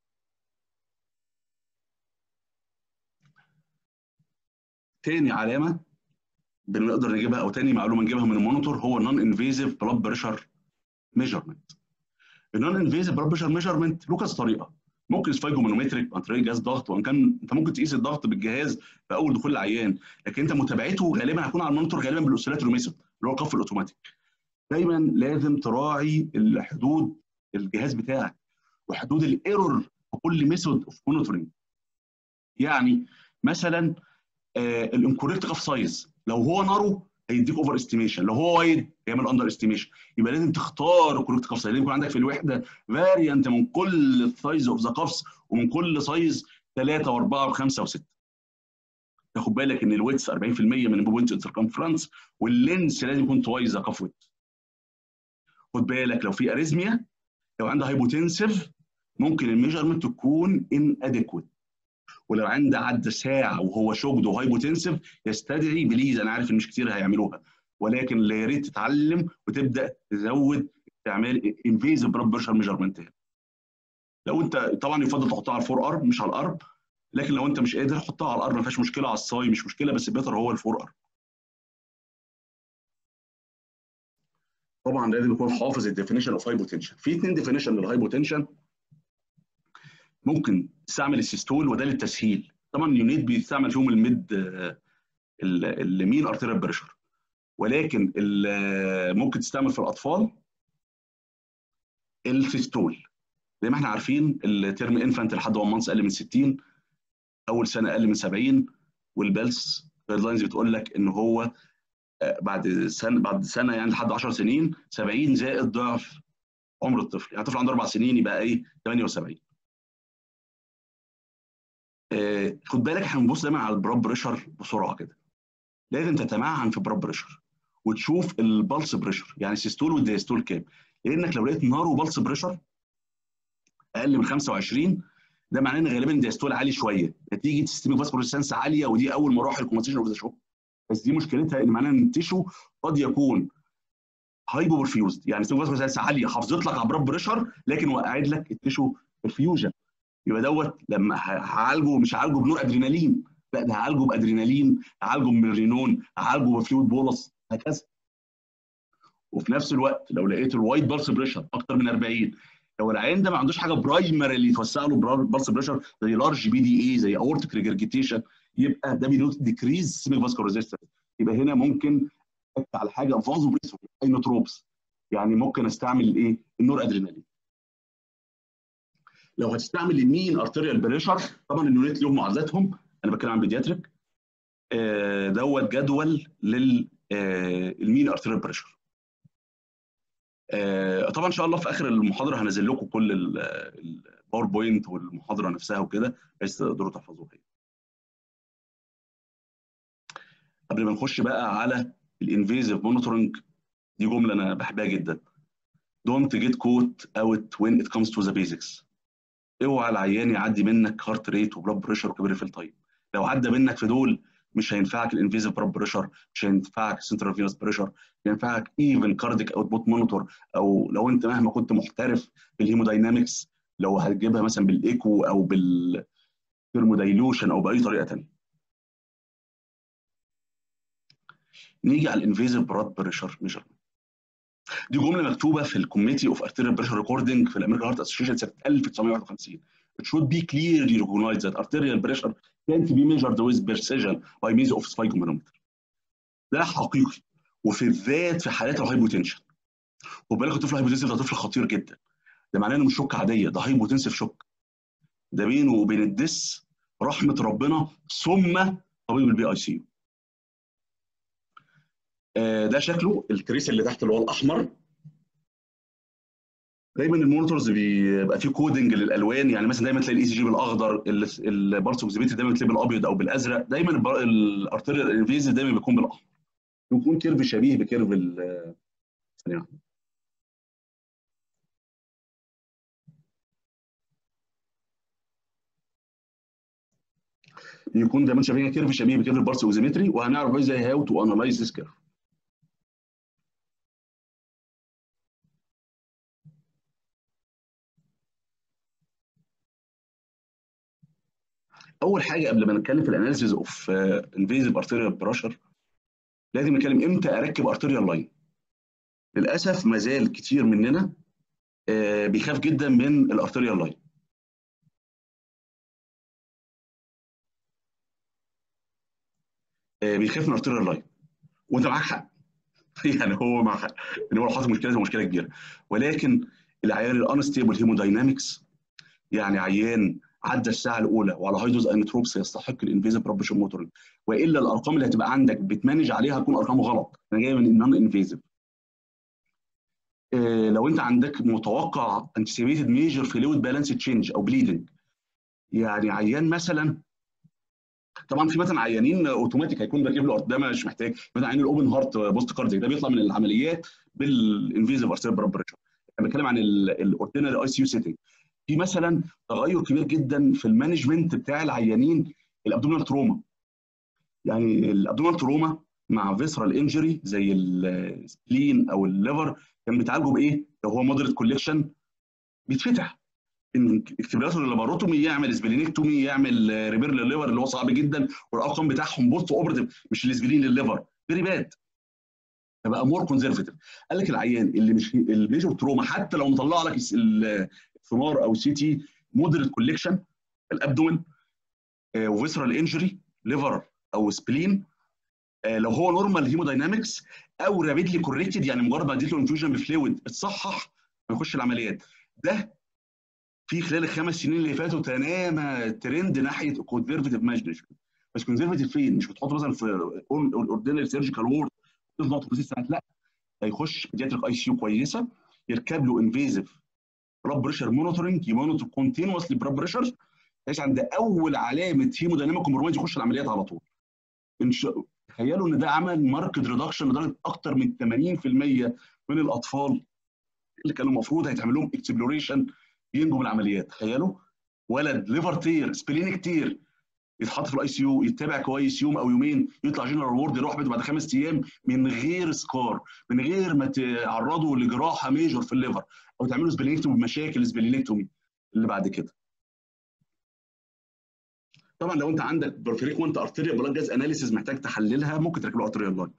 تاني علامه بنقدر نجيبها او تاني معلومه نجيبها من المونيتور هو نون انفيزيف بلاد بريشر ميجرمنت النون انفيزيف بلاد بريشر ميجرمنت له كذا طريقه ممكن سفايجومانومتريك عن طريق جهاز ضغط وان كان انت ممكن تقيس الضغط بالجهاز في اول دخول العيان لكن انت متابعته غالبا هتكون على المونيتور غالبا بالاوسيلاتور ميثود اللي هو القف الاوتوماتيك دايما لازم تراعي الحدود الجهاز بتاعك وحدود الايرور في كل ميثود اوف مونيتورنج يعني مثلا آه الانكوريكت قف سايز لو هو نارو هيديك اوفر استيميشن لو هو وايد هيعمل اندر استيميشن يبقى لازم تختار الكوريكت قف سايز لازم يكون عندك في الوحده فاريانت من كل سايز اوف ذا قفص ومن كل سايز 3 و4 و5 و6 تاخد بالك ان الويتس 40% من البوينت سيركمفرنس واللينس لازم يكون توايز ذا قف ويت خد بالك لو في اريزميا لو عنده هايبوتنسيف ممكن الميجرمنت تكون ان اديكويت ولو عنده عدى ساعه وهو شوكد وهايبوتنسيف يستدعي بليز انا عارف ان مش كتير هيعملوها ولكن يا ريت تتعلم وتبدا تزود استعمال انفيزيف بلاد بريشر ميجرمنت لو انت طبعا يفضل تحطها على الفور ارم مش على الارم لكن لو انت مش قادر حطها على الارم ما فيهاش مشكله على الصاي مش مشكله بس بيتر هو الفور ارم طبعا لازم يكون حافظ الديفينيشن اوف هايبوتنشن في اثنين ديفينيشن للهايبوتنشن ممكن تستعمل السيستول وده للتسهيل طبعا اليونيت بيستعمل فيهم الميد المين ارتيريال بريشر ولكن ممكن تستعمل في الاطفال السيستول زي ما احنا عارفين الترم انفانت لحد 1 مانث اقل من 60 اول سنه اقل من 70 والبلس جايد لاينز بتقول لك ان هو بعد سنه بعد سنه يعني لحد 10 سنين 70 زائد ضعف عمر الطفل يعني الطفل عنده اربع سنين يبقى ايه 78 آه خد بالك احنا بنبص دايما على البلاد بريشر بسرعه كده لازم تتمعن في البلاد بريشر وتشوف البلس بريشر يعني السيستول والديستول كام لانك لو لقيت نارو بلس بريشر اقل من 25 ده معناه ان غالبا الديستول عالي شويه نتيجه سيستميك فاسكولار عاليه ودي اول مراحل كومبنسيشن اوف ذا شوك بس دي مشكلتها ان معناها ان التيشو قد يكون هايبو برفيوزد يعني سيستميك فاسكولار عاليه حافظت لك على البلاد بريشر لكن وقعت لك التيشو برفيوجن يبقى دوت لما هعالجه مش هعالجه بنور ادرينالين لا ده هعالجه بادرينالين هعالجه بميرينون هعالجه بفلويد بولس هكذا وفي نفس الوقت لو لقيت الوايت بلس بريشر اكتر من 40 لو العيان ده ما عندوش حاجه برايمري اللي يتوسع له بلس بريشر زي لارج بي دي اي زي اورتيك ريجرجيتيشن يبقى ده بينوت ديكريز سيميك فاسكولار ريزيستنس يبقى هنا ممكن على حاجه فازو بريسو اينوتروبس يعني ممكن استعمل ايه النور ادرينالين لو هتستعمل المين ارتريال بريشر طبعا النونيت لهم معادلاتهم انا بتكلم عن بيدياتريك آه دوت جدول للمين ارتريال بريشر آه طبعا ان شاء الله في اخر المحاضره هنزل لكم كل الباوربوينت والمحاضره نفسها وكده بحيث تقدروا تحفظوها قبل ما نخش بقى على الانفيزيف مونيتورنج دي جمله انا بحبها جدا don't get caught out when it comes to the basics اوعى العيان يعدي منك هارت ريت وبلاد بريشر وكبريفيل تايم لو عدى منك في دول مش هينفعك الانفيزيف بلاد بريشر مش هينفعك السنترال فينوس بريشر مش هينفعك ايفن كارديك اوتبوت مونيتور او لو انت مهما كنت محترف بالهيموداينامكس لو هتجيبها مثلا بالايكو او بالثيرمودايلوشن او باي طريقه ثانيه نيجي على الانفيزيف بلاد بريشر ميجرمنت دي جمله مكتوبه في الكوميتي اوف ارتيريال بريشر ريكوردنج في الامريكان هارت اسوشيشن سنه 1951 It should be clearly recognized that arterial pressure can't be measured with precision by means of sphygmomanometer. ده حقيقي وفي الذات في حالات الهايبوتنشن. خد بالك الطفل الهايبوتنسيف ده طفل خطير جدا. ده معناه انه مش شوك عاديه ده هايبوتنسيف شوك. ده بينه وبين الدس رحمه ربنا ثم طبيب البي اي سي ده شكله التريس اللي تحت اللي هو الاحمر دايما المونيتورز بيبقى فيه كودنج للالوان يعني مثلا دايما تلاقي الاي سي جي بالاخضر البارسوكسيبيتي دايما تلاقيه بالابيض او بالازرق دايما الارتيريال انفيزيف دايما بيكون بالاحمر بيكون كيرف شبيه بكيرف ال ثانيه يكون دايما شبيه كيرف شبيه بكيرف البارسوكسيمتري وهنعرف ازاي هاو تو انالايز ذيس كيرف اول حاجه قبل ما نتكلم في الاناليسيز اوف انفيزيف ارتيريال بريشر لازم نتكلم امتى اركب ارتيريال لاين للاسف ما زال كتير مننا uh, بيخاف جدا من الارتيريال لاين uh, بيخاف من الارتيريال لاين وانت معاك حق يعني هو معاك حق ان هو لو حصل مشكله مشكله كبيره ولكن العيان الانستيبل هيموداينامكس يعني عيان عدى الساعه الاولى وعلى هاي دوز انتروبس يستحق الانفيزيف بروبشن موتورنج والا الارقام اللي هتبقى عندك بتمانج عليها هتكون ارقام غلط انا جاي من النون انفيزيف إيه لو انت عندك متوقع انتسيبيتد ميجر فلويد بالانس تشينج او بليدنج يعني عيان مثلا طبعا في مثلا عيانين اوتوماتيك هيكون راكب له ده مش محتاج مثلا عيان الاوبن هارت بوست كارديك ده بيطلع من العمليات بالانفيزيف ارتيريال بروبشن انا بتكلم عن الاوردينري اي سي يو سيتنج في مثلا تغير كبير جدا في المانجمنت بتاع العيانين الابدومينال تروما يعني الابدومينال تروما مع فيسرال انجري زي السبلين او الليفر كان بيتعالجوا بايه؟ لو هو مودريت كوليكشن بيتفتح اكتبلاتور اللاباروتومي يعمل سبلينكتومي يعمل ريبير للليفر اللي هو صعب جدا والارقام بتاعهم بوست اوبرتيف مش السبلين للليفر فيري باد فبقى مور كونزرفتيف قال لك العيان اللي مش الميجور تروما حتى لو مطلع لك الثمار او سي تي مودريت كوليكشن الابدومن آه وفيسرال انجري ليفر او سبلين آه لو هو نورمال هيموداينامكس او رابيدلي كوريكتد يعني مجرد ما اديت له انفيوجن بفلويد اتصحح ويخش العمليات ده في خلال الخمس سنين اللي فاتوا تنامى الترند ناحيه كونزرفتيف مانجمنت بس كونزرفتيف فين؟ مش بتحط مثلا في الاوردينري سيرجيكال وورد تضغط في ساعات لا هيخش بيدياتريك اي سي يو كويسه يركب له انفيزيف بلاد بريشر مونيتورنج يمونيتور كونتينوسلي بلاد بريشر بحيث عند اول علامه هيموديناميك كومبرومايز يخش العمليات على طول تخيلوا ان ده عمل ماركت ريدكشن لدرجه اكثر من 80% من الاطفال اللي كانوا المفروض هيتعمل لهم اكسبلوريشن ينجوا من العمليات تخيلوا ولد ليفر تير سبلينيك تير يتحط في الاي سي يو يتابع كويس يوم او يومين يطلع جنرال وورد يروح بيته بعد خمس ايام من غير سكار من غير ما تعرضه لجراحه ميجور في الليفر او تعملوا سبلينكتومي بمشاكل سبلينكتومي اللي بعد كده طبعا لو انت عندك برفريكوانت ارتيريا بلاد جاز اناليسيز محتاج تحللها ممكن تركب له ارتيريال لاين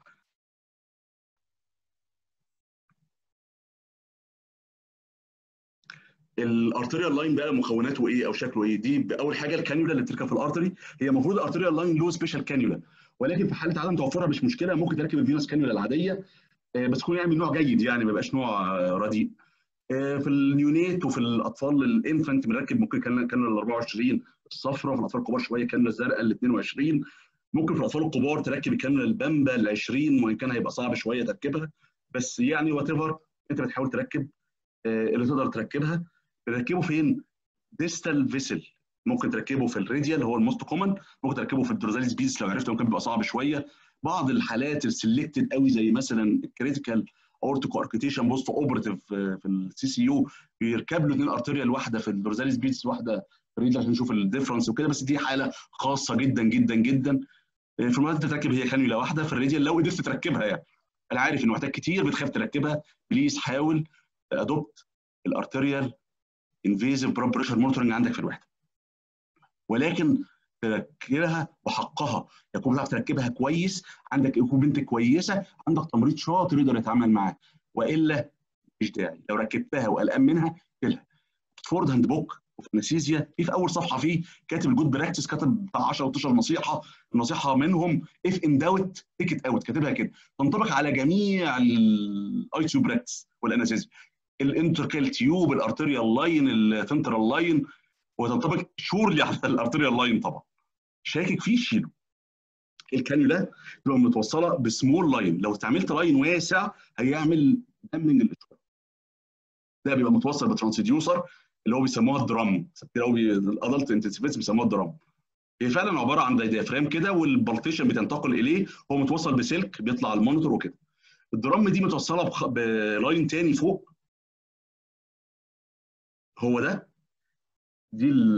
الارتيريال لاين بقى مكوناته ايه او شكله ايه دي اول حاجه الكانيولا اللي بتركب في الارتري هي المفروض الارتيريال لاين له سبيشال كانيولا ولكن في حاله عدم توفرها مش مشكله ممكن تركب الفينوس كانيولا العاديه بس تكون يعني من نوع جيد يعني ما يبقاش نوع رديء في النيونيت وفي الاطفال الانفنت بنركب ممكن كان كان ال 24 الصفراء في الاطفال الكبار شويه كان الزرقاء ال 22 ممكن في الاطفال الكبار تركب الكانولا البامبا ال 20 وان كان هيبقى صعب شويه تركيبها بس يعني وات ايفر انت بتحاول تركب اللي تقدر تركبها تركبه فين؟ ديستال فيسل ممكن تركبه في الراديال هو الموست كومن ممكن تركبه في الدروزاليس بيس لو عرفت ممكن بيبقى صعب شويه بعض الحالات السلكتد قوي زي مثلا الكريتيكال اورتيكو اركيتيشن بوست اوبرتيف في السي سي يو بيركب له اثنين ارتيريال واحده في الدروزاليس بيس واحده في الراديال عشان نشوف الديفرنس وكده بس دي حاله خاصه جدا جدا جدا في المرات انت تركب هي كانيولا واحده في الراديال لو قدرت تركبها يعني انا عارف انه محتاج كتير بتخاف تركبها بليز حاول ادوبت الارتيريال انفيزيف بلاد بريشر مونيتورنج عندك في الوحده ولكن تركبها بحقها يكون بتعرف تركبها كويس عندك ايكوبمنت كويسه عندك تمريض شاطر يقدر يتعامل معاه والا مش داعي لو ركبتها وقلقان منها شيلها فورد هاند بوك وفي انستيزيا في في اول صفحه فيه كاتب الجود براكتس كاتب بتاع 10 او 12 نصيحه النصيحه منهم اف ان داوت تيك ات اوت كاتبها كده تنطبق على جميع الاي تيو براكتس والانستيزيا الانتركال تيوب الارتريال لاين الفنترال لاين وتنطبق شورلي على الارتريال لاين طبعا شاكك فيه شيله الكانيولا تبقى متوصله بسمول لاين لو استعملت لاين واسع هيعمل دامنج الاشاره ده بيبقى متوصل بترانسديوسر اللي هو بيسموها الدرام كتير قوي الادلت انتنسيفيتس بيسموها الدرام هي فعلا عباره عن دايفرام كده والبلتيشن بتنتقل اليه هو متوصل بسلك بيطلع على المونيتور وكده الدرام دي متوصله بخ... بلاين تاني فوق هو ده دي ال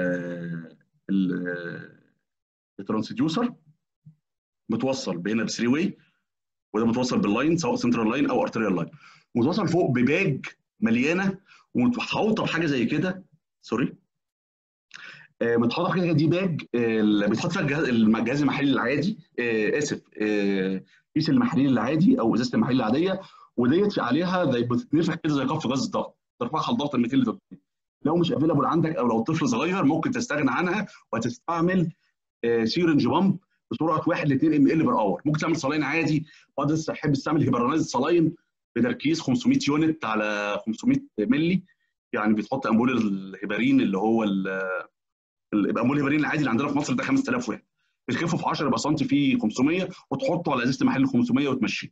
ال الترانسديوسر متوصل هنا ب 3 واي وده متوصل باللاين سواء سنترال لاين او ارتريال لاين متوصل فوق بباج مليانه ومتحوطه بحاجه زي كده سوري آه متحوطه بحاجه دي باج آه بيتحط فيها الجهاز الجهاز المحلي العادي آه اسف كيس المحاليل العادي او ازازه المحاليل العاديه وديت عليها زي بتتنفخ كده زي كف غاز الضغط ترفعها لضغط ال 200 لتر لو مش افيلابل عندك او لو الطفل صغير ممكن تستغنى عنها وتستعمل سيرنج بامب بسرعه 1 ل 2 ام ال بر اور ممكن تعمل صلاين عادي بعض الناس تحب تستعمل هيبرنايز صلاين بتركيز 500 يونت على 500 مللي يعني بتحط امبول الهيبارين اللي هو امبول الهيبارين العادي اللي عندنا في مصر ده 5000 واحد بتكفه في 10 يبقى سنتي فيه 500 وتحطه على ازازه محل 500 وتمشيه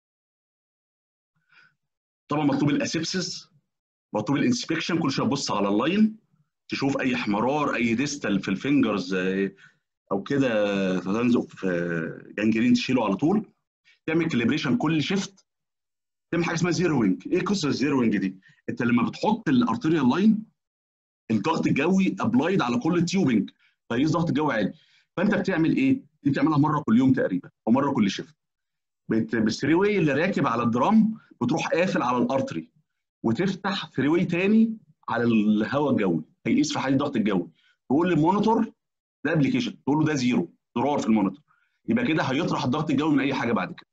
طبعا مطلوب الاسيبسس مطلوب الانسبكشن كل شويه تبص على اللاين تشوف اي احمرار اي ديستال في الفينجرز او كده تنزق في جانجرين تشيله على طول تعمل كاليبريشن كل شيفت تعمل حاجه اسمها زيروينج ايه قصه الزيروينج دي انت لما بتحط الارتريال لاين الضغط الجوي ابلايد على كل التيوبنج فيقيس ضغط الجو عالي فانت بتعمل ايه دي بتعملها مره كل يوم تقريبا او مره كل شيفت بالثري واي اللي راكب على الدرام بتروح قافل على الارتري وتفتح ثري واي تاني على الهواء الجوي هيقيس في حاله الضغط الجوي تقول للمونيتور ده ابلكيشن تقول له ده زيرو زرار في المونيتور يبقى كده هيطرح الضغط الجوي من اي حاجه بعد كده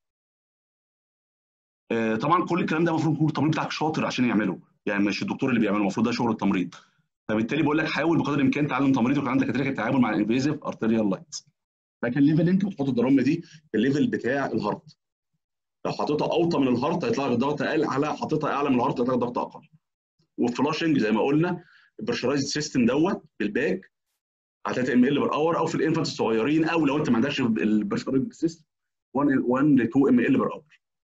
آه طبعا كل الكلام ده المفروض يكون التمريض بتاعك شاطر عشان يعمله يعني مش الدكتور اللي بيعمله المفروض ده شغل التمريض فبالتالي بقول لك حاول بقدر الامكان تعلم تمريض ويكون عندك كتير التعامل مع الانفيزيف ارتريال لايتس لكن الليفل انت بتحط الدرام دي في الليفل بتاع الهارت لو حطيتها اوطى من الهارت هيطلع لك الضغط اقل على حطيتها اعلى من الهارت هيطلع لك ضغط اقل وفلاشنج زي ما قلنا البرشرايزد سيستم دوت بالباج على 3 ام ال بر اور او في الانفانت الصغيرين او لو انت ما عندكش البرشرايزد سيستم 1 1 ل 2 ام ال بر اور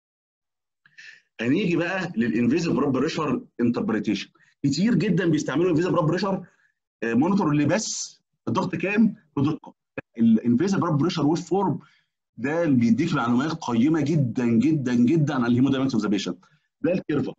هنيجي بقى للانفيزيف بلاد بريشر انتربريتيشن كتير جدا بيستعملوا انفيزيف بلاد بريشر مونيتور اللي بس الضغط كام بدقه الانفيزيف بلاد بريشر ويف فورم ده اللي بيديك معلومات قيمه جدا جدا جدا عن الهيموداينامكس اوف ذا بيشنت ده الكيرفا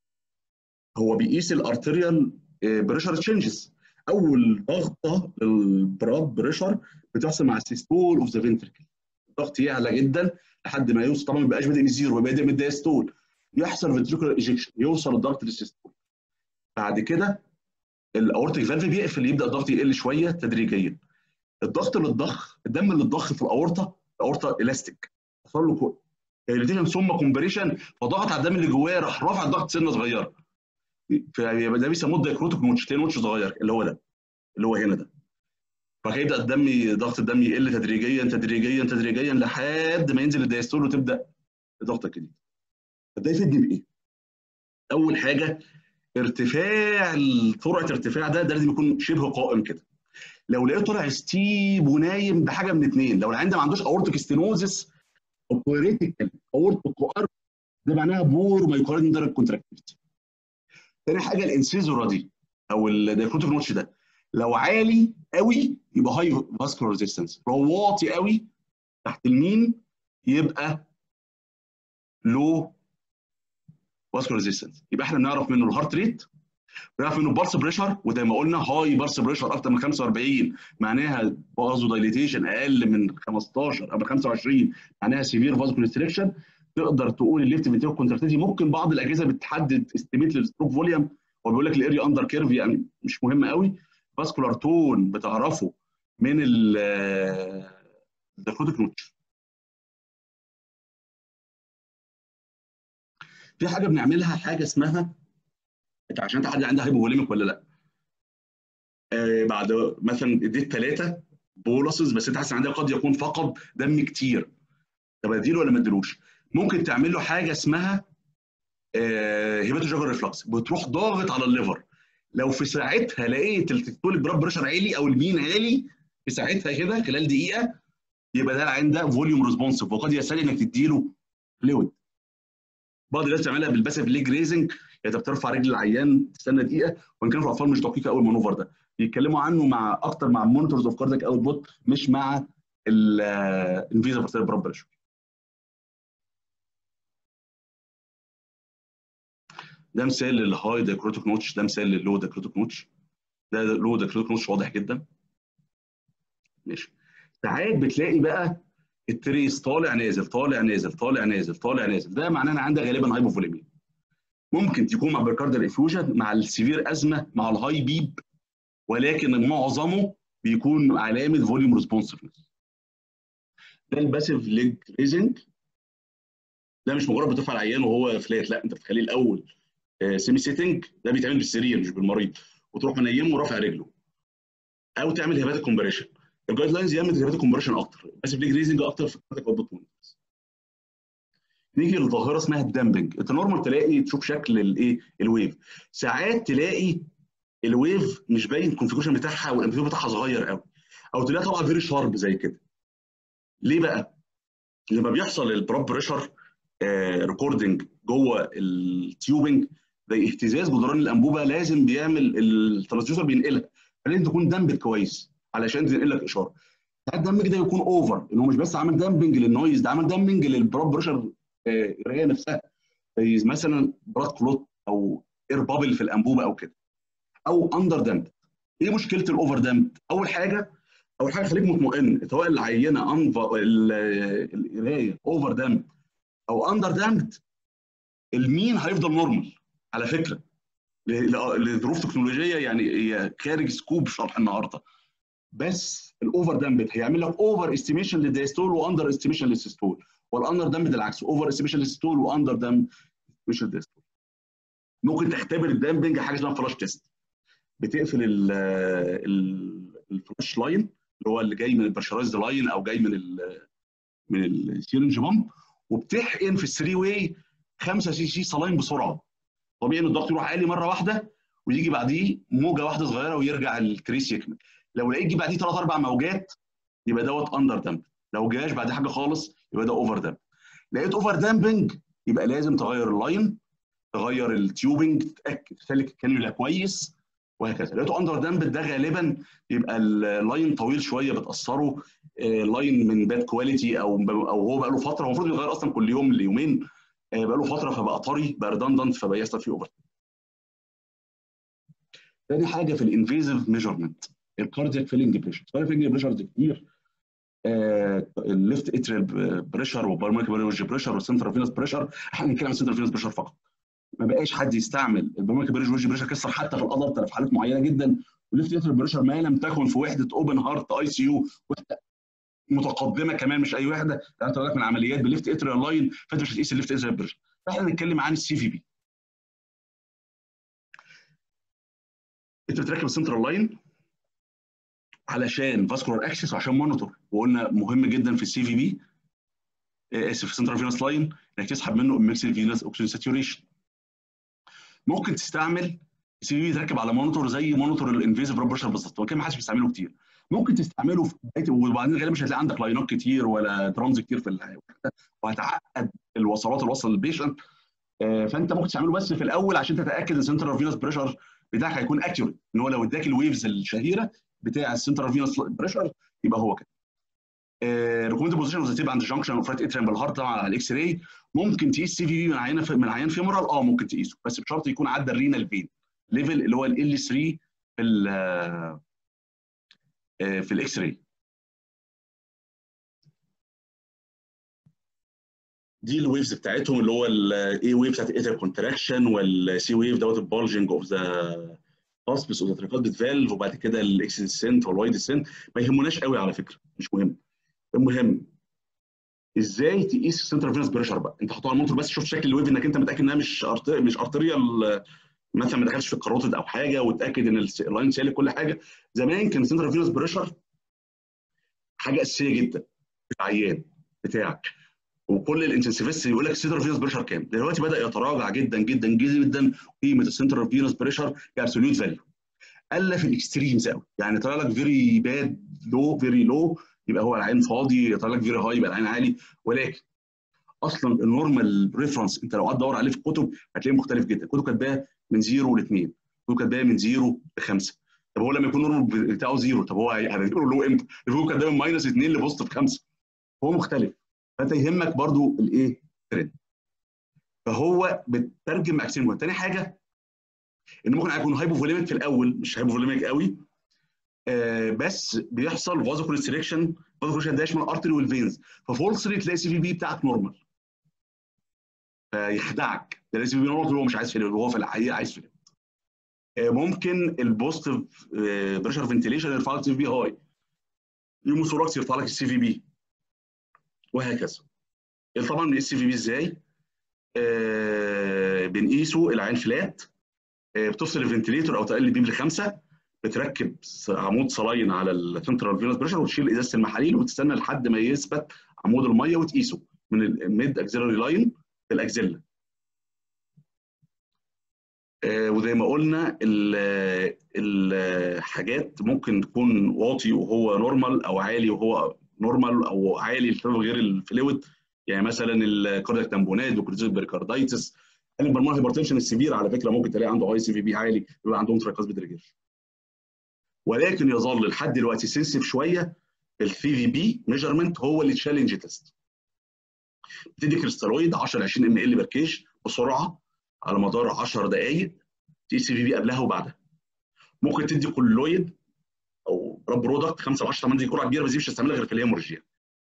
هو بيقيس الارتريال بريشر تشينجز اول ضغطه للبلاد بريشر بتحصل مع السيستول اوف ذا فنتركل الضغط يعلى جدا لحد ما يوصل طبعا ما بيبقاش بادئ من زيرو بادئ من الدايستول يحصل فنتريكولار ايجكشن يوصل الضغط للسيستول بعد كده الاورتيك فالف بيقفل يبدا الضغط يقل شويه تدريجيا الضغط للضخ الدم اللي اتضخ في الاورطه الاورطه الاستيك حصل له irritation ثم كومبريشن فضغط على الدم اللي جواه راح رافع الضغط سنه صغيره فيبقى ده بيسموه دايكروتيك نوتش تاني نوتش صغير اللي هو ده اللي هو هنا ده فهيبدا الدم ضغط الدم يقل تدريجيا تدريجيا تدريجيا لحد ما ينزل الدايستول وتبدا الضغط الجديد ده يفيدني بايه؟ اول حاجه ارتفاع سرعه ارتفاع ده ده لازم يكون شبه قائم كده لو لقيته طلع ستيب ونايم ده حاجه من اثنين لو العيان ده ما عندوش اورتيك ستينوزس او كويريتيكال اورتيك كوار ده معناها بور مايكورايد درجه كونتراكتيفيتي تاني حاجه الانسيزورا دي او الدايكروتيك نوتش ده لو عالي قوي يبقى هاي فاسكولار ريزيستنس لو واطي قوي تحت المين يبقى لو فاسكولار ريزيستنس يبقى احنا بنعرف منه الهارت ريت بنعرف منه البلس بريشر وزي ما قلنا هاي بلس بريشر اكتر من 45 معناها فازو دايليتيشن اقل من 15 او 25 معناها سيفير فازو كونستريكشن تقدر تقول الليفت فينتريكول كونتراكتيفيتي ممكن بعض الاجهزه بتحدد استيميت للستروك فوليوم وبيقول لك الاريا اندر كيرف يعني مش مهم قوي فاسكولار تون بتعرفه من الداكروتيك نوتش في حاجه بنعملها حاجه اسمها انت عشان تحدد عندها هايبوفوليميك ولا لا آه بعد مثلا اديت ثلاثه بولسز بس انت حاسس عندها قد يكون فقد دم كتير طب اديله ولا ما اديلوش ممكن تعمل له حاجه اسمها آه هيباتوجاجر ريفلكس بتروح ضاغط على الليفر لو في ساعتها لقيت التكتوليك بلاد بريشر عالي او المين عالي في ساعتها كده خلال دقيقه يبقى ده العين ده فوليوم ريسبونسيف وقد يسهل انك تديله فلويد بعض الناس تعملها بالباسف ليج ريزنج يعني انت بترفع رجل العيان تستنى دقيقه وان كان في الاطفال مش دقيقه قوي المانوفر ده بيتكلموا عنه مع اكتر مع مونيتورز اوف كاردياك اوت بوت مش مع الانفيزا بارتير براد بريشر ده مثال للهاي دايكروتيك نوتش ده مثال لللو دايكروتيك نوتش ده لو دايكروتيك نوتش واضح جدا ماشي ساعات بتلاقي بقى التريس طالع نازل طالع نازل طالع نازل طالع نازل ده معناه ان عندك غالبا هايبوفوليميا ممكن تكون مع بريكاردال افيوجن مع السيفير ازمه مع الهاي بيب ولكن معظمه بيكون علامه فوليوم ريسبونسفنس ده الباسيف ليج ريزنج ده مش مجرد بترفع العيان وهو فلات لا انت بتخليه الاول سيمي سيتنج ده بيتعمل بالسرير مش بالمريض وتروح منيمه ورافع رجله او تعمل هيباتيك كومبريشن الجايد لاينز يعمل هيباتيك كومبريشن اكتر باسيف ليج ريزنج اكتر في الكارتيك اوتبوت نيجي لظاهره اسمها الدامبنج انت نورمال تلاقي تشوف شكل الايه الويف ساعات تلاقي الويف مش باين الكونفيجريشن بتاعها والامبليتيود بتاعها صغير قوي او تلاقيها طبعا فيري شارب زي كده ليه بقى لما بيحصل البراب بريشر ريكوردنج جوه التيوبنج زي اهتزاز جدران الانبوبه لازم بيعمل الترانسديوسر بينقلها فلازم تكون دمبت كويس علشان تنقل لك اشاره ساعات الدمج ده يكون اوفر ان هو مش بس عامل دامبنج للنويز ده عامل دامبنج للبراب بريشر القرايه نفسها زي مثلا براد كلوت او اير بابل في الانبوبه او كده او اندر دامب ايه مشكله الاوفر دامب اول حاجه اول حاجه خليك مطمئن سواء العينه انفا القرايه اوفر دامب او اندر دامب المين هيفضل نورمال على فكره لظروف تكنولوجيه يعني هي خارج سكوب شرح النهارده بس الاوفر دامب هيعمل لك اوفر استيميشن للدايستول واندر استيميشن للسيستول والاندر دامب العكس اوفر استيميشن للسيستول واندر دامب مش الدايستول ممكن تختبر الدامبنج حاجه اسمها فلاش تيست بتقفل الفلاش لاين اللي هو اللي جاي من البرشرايزد لاين او جاي من ال من السيرنج بامب وبتحقن في الثري واي 5 سي سي صلاين بسرعه طبيعي ان الضغط يروح عالي مره واحده ويجي بعديه موجه واحده صغيره ويرجع الكريس يكمل لو لقيت جه بعديه ثلاث اربع موجات يبقى دوت اندر دامب لو جاش بعد حاجه خالص يبقى ده اوفر دامب لقيت اوفر دامبنج يبقى لازم تغير اللاين تغير التيوبنج تتاكد تسلك الكانيولا كويس وهكذا لقيته اندر دامب ده غالبا يبقى اللاين طويل شويه بتاثره لاين من باد كواليتي او او هو بقى له فتره هو المفروض يتغير اصلا كل يوم ليومين بقى له فتره فبقى طري بقى ريدندنت فبقى يحصل فيه اوفر تاني حاجه في الانفيزيف ميجرمنت الكاردياك فيلنج بريشر الكاردياك فيلنج بريشر كتير الليفت اتريال بريشر والبارميك بريشر والسنترال فينس بريشر احنا بنتكلم عن السنترال فينس بريشر فقط ما بقاش حد يستعمل البارميك بريشر كسر حتى في الادلت في حالات معينه جدا والليفت اتريال بريشر ما لم تكن في وحده اوبن هارت اي سي يو وحده متقدمه كمان مش اي وحده انت بالك من عمليات بالليفت اتريال لاين فانت مش هتقيس الليفت اتريال بريشر فاحنا بنتكلم عن السي في بي انت بتركب السنترال لاين علشان فاسكولار اكسس وعشان مونيتور وقلنا مهم جدا في السي في بي اسف سنترال فينس لاين انك تسحب منه الميكسد فينس اوكسجين ساتوريشن ممكن تستعمل السي في بي يتركب على مونيتور زي مونيتور الانفيزيف بلاد بريشر بالظبط ولكن ما حدش بيستعمله كتير ممكن تستعمله في بدايه وبعدين غالبا مش هتلاقي عندك لاينات كتير ولا درامز كتير في الوحده وهتعقد الوصلات اللي وصل للبيشنت فانت ممكن تستعمله بس في الاول عشان تتاكد ان السنترال فينس بريشر بتاعك هيكون اكيوريت ان هو لو اداك الويفز الشهيره بتاع السنترال فينس بريشر يبقى هو كده. ريكومند بوزيشن اوف ذا تيب عند جانكشن اوف رايت اتريم بالهارت طبعا على الاكس راي ممكن تقيس سي في بي من عينه من عيان فيمورال اه ممكن تقيسه بس بشرط يكون عدى الرينال فين ليفل اللي هو ال 3 في ال في الاكس راي دي الويفز بتاعتهم اللي هو الاي ويف بتاعت الايثر كونتراكشن والسي ويف دوت البولجنج اوف ذا باسبس اوف ذا تريكاردد فالف وبعد كده الاكس ديسنت والواي ديسنت ما يهمناش قوي على فكره مش مهم المهم ازاي تقيس السنترال فينس بريشر بقى انت حاطط على المونتور بس شفت شكل الويف انك انت متاكد انها مش أرتر... مش ارتريال مثلا ما دخلش في الكاروتيد او حاجه وتاكد ان اللاين سالك كل حاجه زمان كان السنترال فينس بريشر حاجه اساسيه جدا في العيان بتاعك وكل الانتنسيفيست يقول لك السنترال فينس بريشر كام دلوقتي بدا يتراجع جدا جدا جدا قيمه السنترال فينس بريشر كابسوليوت فاليو قل في الاكستريمز قوي يعني طلع لك فيري باد لو فيري لو يبقى هو العين فاضي يطلع لك فيري هاي يبقى العين عالي ولكن اصلا النورمال ريفرنس انت لو قعدت تدور عليه في الكتب هتلاقيه مختلف جدا الكتب كاتباه من 0 ل 2 الكتب كاتباه من 0 ل 5 طب هو لما يكون النورمال بتاعه 0 طب هو هيقول له امتى؟ الكتب كاتباه من ماينس 2 لبوزيتيف 5 هو مختلف فانت يهمك برضو الايه؟ ترند فهو بتترجم اكسين تاني حاجه ان ممكن يكون هايبوفوليميك في الاول مش هايبوفوليميك قوي آه بس بيحصل فازو كونستريكشن فازو كونستريكشن ده يشمل الارتري والفينز ففولسلي تلاقي سي في بي بتاعك نورمال فيخدعك تلاقي سي في بي نورمال هو مش عايز فيلم وهو في الحقيقه عايز فيلم آه ممكن البوزيتيف بريشر فنتيليشن يرفع لك السي في بي هاي يوموثوراكس يرفع لك السي في بي وهكذا طبعا بنقيس السي في بي ازاي؟ آه بنقيسه العين فلات آه بتفصل الفنتليتور او تقلل بيه لخمسه بتركب عمود صلاين على السنترال فينوس بريشر وتشيل ازازه المحاليل وتستنى لحد ما يثبت عمود الميه وتقيسه من الميد اكزيلري لاين في الاكزيلا آه وزي ما قلنا الحاجات ممكن تكون واطي وهو نورمال او عالي وهو نورمال او عالي لسبب غير الفلويد يعني مثلا الكاردياك تامبونات وكورتيزول بريكاردايتس البلمونري هايبرتنشن السبير على فكره ممكن تلاقي عنده اي سي في بي عالي بيبقى عندهم تراكاز بدرجير ولكن يظل لحد دلوقتي سنسيف شويه السي في بي ميجرمنت هو اللي تشالنج تيست بتدي كريستالويد 10 20 ام ال بركيش بسرعه على مدار 10 دقائق تي سي في بي قبلها وبعدها ممكن تدي كولويد او راب برودكت 5 ل 10 8 دي جرعه كبيره بس دي مش هستعملها غير في الهيمورجيا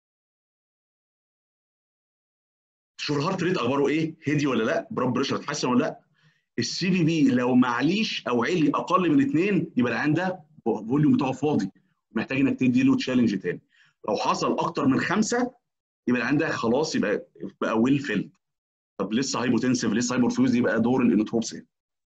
شوف الهارت ريت اخباره ايه هدي ولا لا براب بريشر اتحسن ولا لا السي في بي لو معليش او علي اقل من اثنين يبقى العين ده فوليوم بتاعه فاضي محتاج انك تدي له تشالنج تاني لو حصل اكتر من خمسه يبقى العين ده خلاص يبقى بقى ويل فيلد طب لسه هايبوتنسيف لسه هايبورفيوز يبقى دور الانتروبسين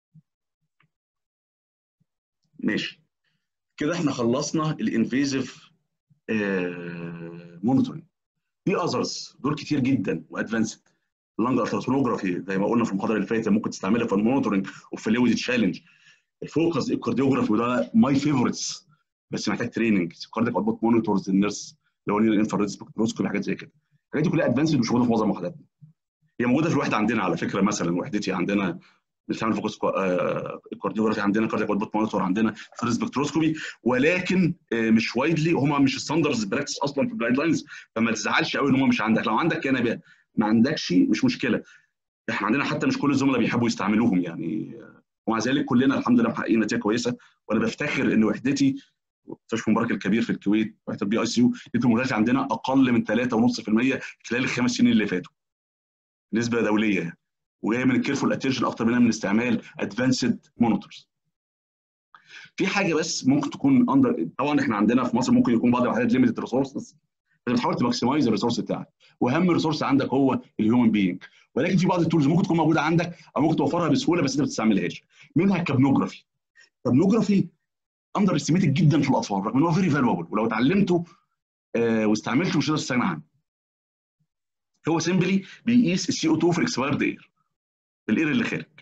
ماشي كده احنا خلصنا الانفيزيف مونيتورنج في اذرز دول كتير جدا وادفانسد اللانج التراسونوجرافي زي ما قلنا في المحاضره اللي فاتت ممكن تستعملها في المونيتورنج وفي الليويد تشالنج الفوكس الكارديوجرافي وده ماي فيفورتس بس محتاج تريننج كاردياك اوتبوت مونيتورز النيرس اللي هو الانفراريد سبكتروسكوبي حاجات زي كده الحاجات دي كلها ادفانسد مش موجوده في معظم وحداتنا هي موجوده في الوحده عندنا على فكره مثلا وحدتي عندنا بنستعمل فوكس الكارديوجرافي عندنا كاردياك اوتبوت مونيتور عندنا فريد سبكتروسكوبي ولكن مش وايدلي هم مش ستاندرز براكتس اصلا في الجايد لاينز فما تزعلش قوي ان هم مش عندك لو عندك كان ما عندكش مش مشكله احنا عندنا حتى مش كل الزملاء بيحبوا يستعملوهم يعني ومع ذلك كلنا الحمد لله محققين نتيجه كويسه وانا بفتخر ان وحدتي مستشفى مبارك الكبير في الكويت وحده البي اي سي يو نسبه المولدات عندنا اقل من 3.5% خلال الخمس سنين اللي فاتوا نسبه دوليه وجايه من الكيرفول اتنشن اكتر منها من استعمال ادفانسد مونيتورز في حاجه بس ممكن تكون اندر طبعا احنا عندنا في مصر ممكن يكون بعض الحاجات ليميتد ريسورسز انت بتحاول تماكسمايز الريسورس بتاعك واهم ريسورس عندك هو الهيومن بينج ولكن في بعض التولز ممكن تكون موجوده عندك او ممكن توفرها بسهوله بس انت ما بتستعملهاش منها الكابنوجرافي الكابنوجرافي اندر استيميتد جدا في الاطفال رغم ان هو فيري فالوبل ولو اتعلمته آه واستعملته مش هتقدر تستغنى عنه هو سيمبلي بيقيس السي او 2 في الاكسبايرد اير الاير اللي خارج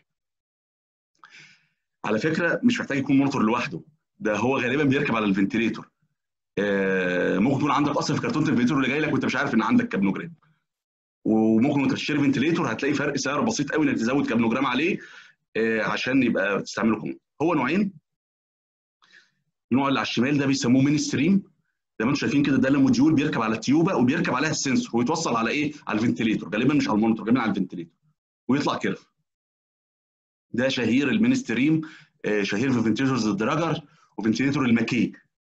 على فكره مش محتاج يكون مونيتور لوحده ده هو غالبا بيركب على الفنتليتور آه ممكن يكون عندك اصلا في كرتونه الفنتليتور اللي جاي لك وانت مش عارف ان عندك كابنوجرام وممكن وانت بتشتري فنتليتور هتلاقي فرق سعر بسيط قوي انك تزود كابنوجرام عليه آه عشان يبقى تستعمله كمان هو نوعين النوع اللي على الشمال ده بيسموه مين ستريم زي ما انتم شايفين كده ده موديول بيركب على التيوبه وبيركب عليها السنسور ويتوصل على ايه؟ على الفنتليتور غالبا مش على المونيتور غالبا على الفنتليتور ويطلع كيرف ده شهير المين ستريم آه شهير في فنتليتورز الدراجر وفنتليتور الماكي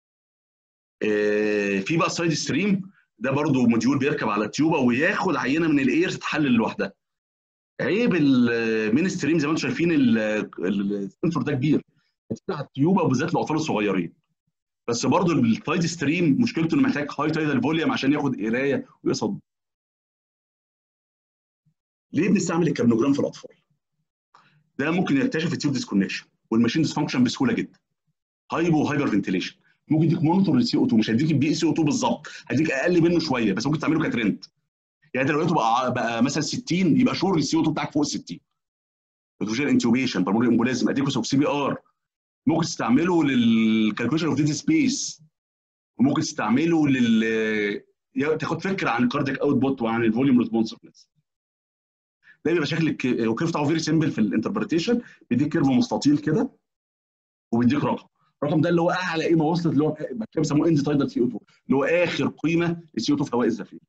آه في بقى السايد ستريم ده برضو موديول بيركب على التيوبه وياخد عينه من الاير تتحلل لوحدها عيب المين ستريم زي ما انتم شايفين السنسور ده كبير هتفتح التيوبه وبالذات الاطفال الصغيرين بس برضو التايد ستريم مشكلته انه محتاج هاي تايدال فوليوم عشان ياخد قرايه ويقصد ليه بنستعمل الكابنوجرام في الاطفال؟ ده ممكن يكتشف التيوب ديسكونكشن والماشين ديسفانكشن بسهوله جدا هايبو هايبر فنتيليشن ممكن يديك مونيتور للسي او 2 مش هيديك البي سي او 2 بالظبط هيديك اقل منه شويه بس ممكن تعمله كترند يعني انت لو لقيته بقى بقى مثلا 60 يبقى شور السي او 2 بتاعك فوق ال 60 بتوجيل انتوبيشن بالمونري امبوليزم اديكوس سي بي ار ممكن تستعمله للكالكوليشن اوف ديتا سبيس وممكن تستعمله لل تاخد فكره عن الكاردياك اوت بوت وعن الفوليوم ريسبونسفنس ده بيبقى شكل الكيرف بتاعه فيري سيمبل في الانتربريتيشن بيديك كيرف مستطيل كده وبيديك رقم الرقم ده اللي هو اعلى قيمه وصلت اللي هو بيسموه اند تايدال سي او 2 اللي هو اخر قيمه للسي او 2 في هواء الزفير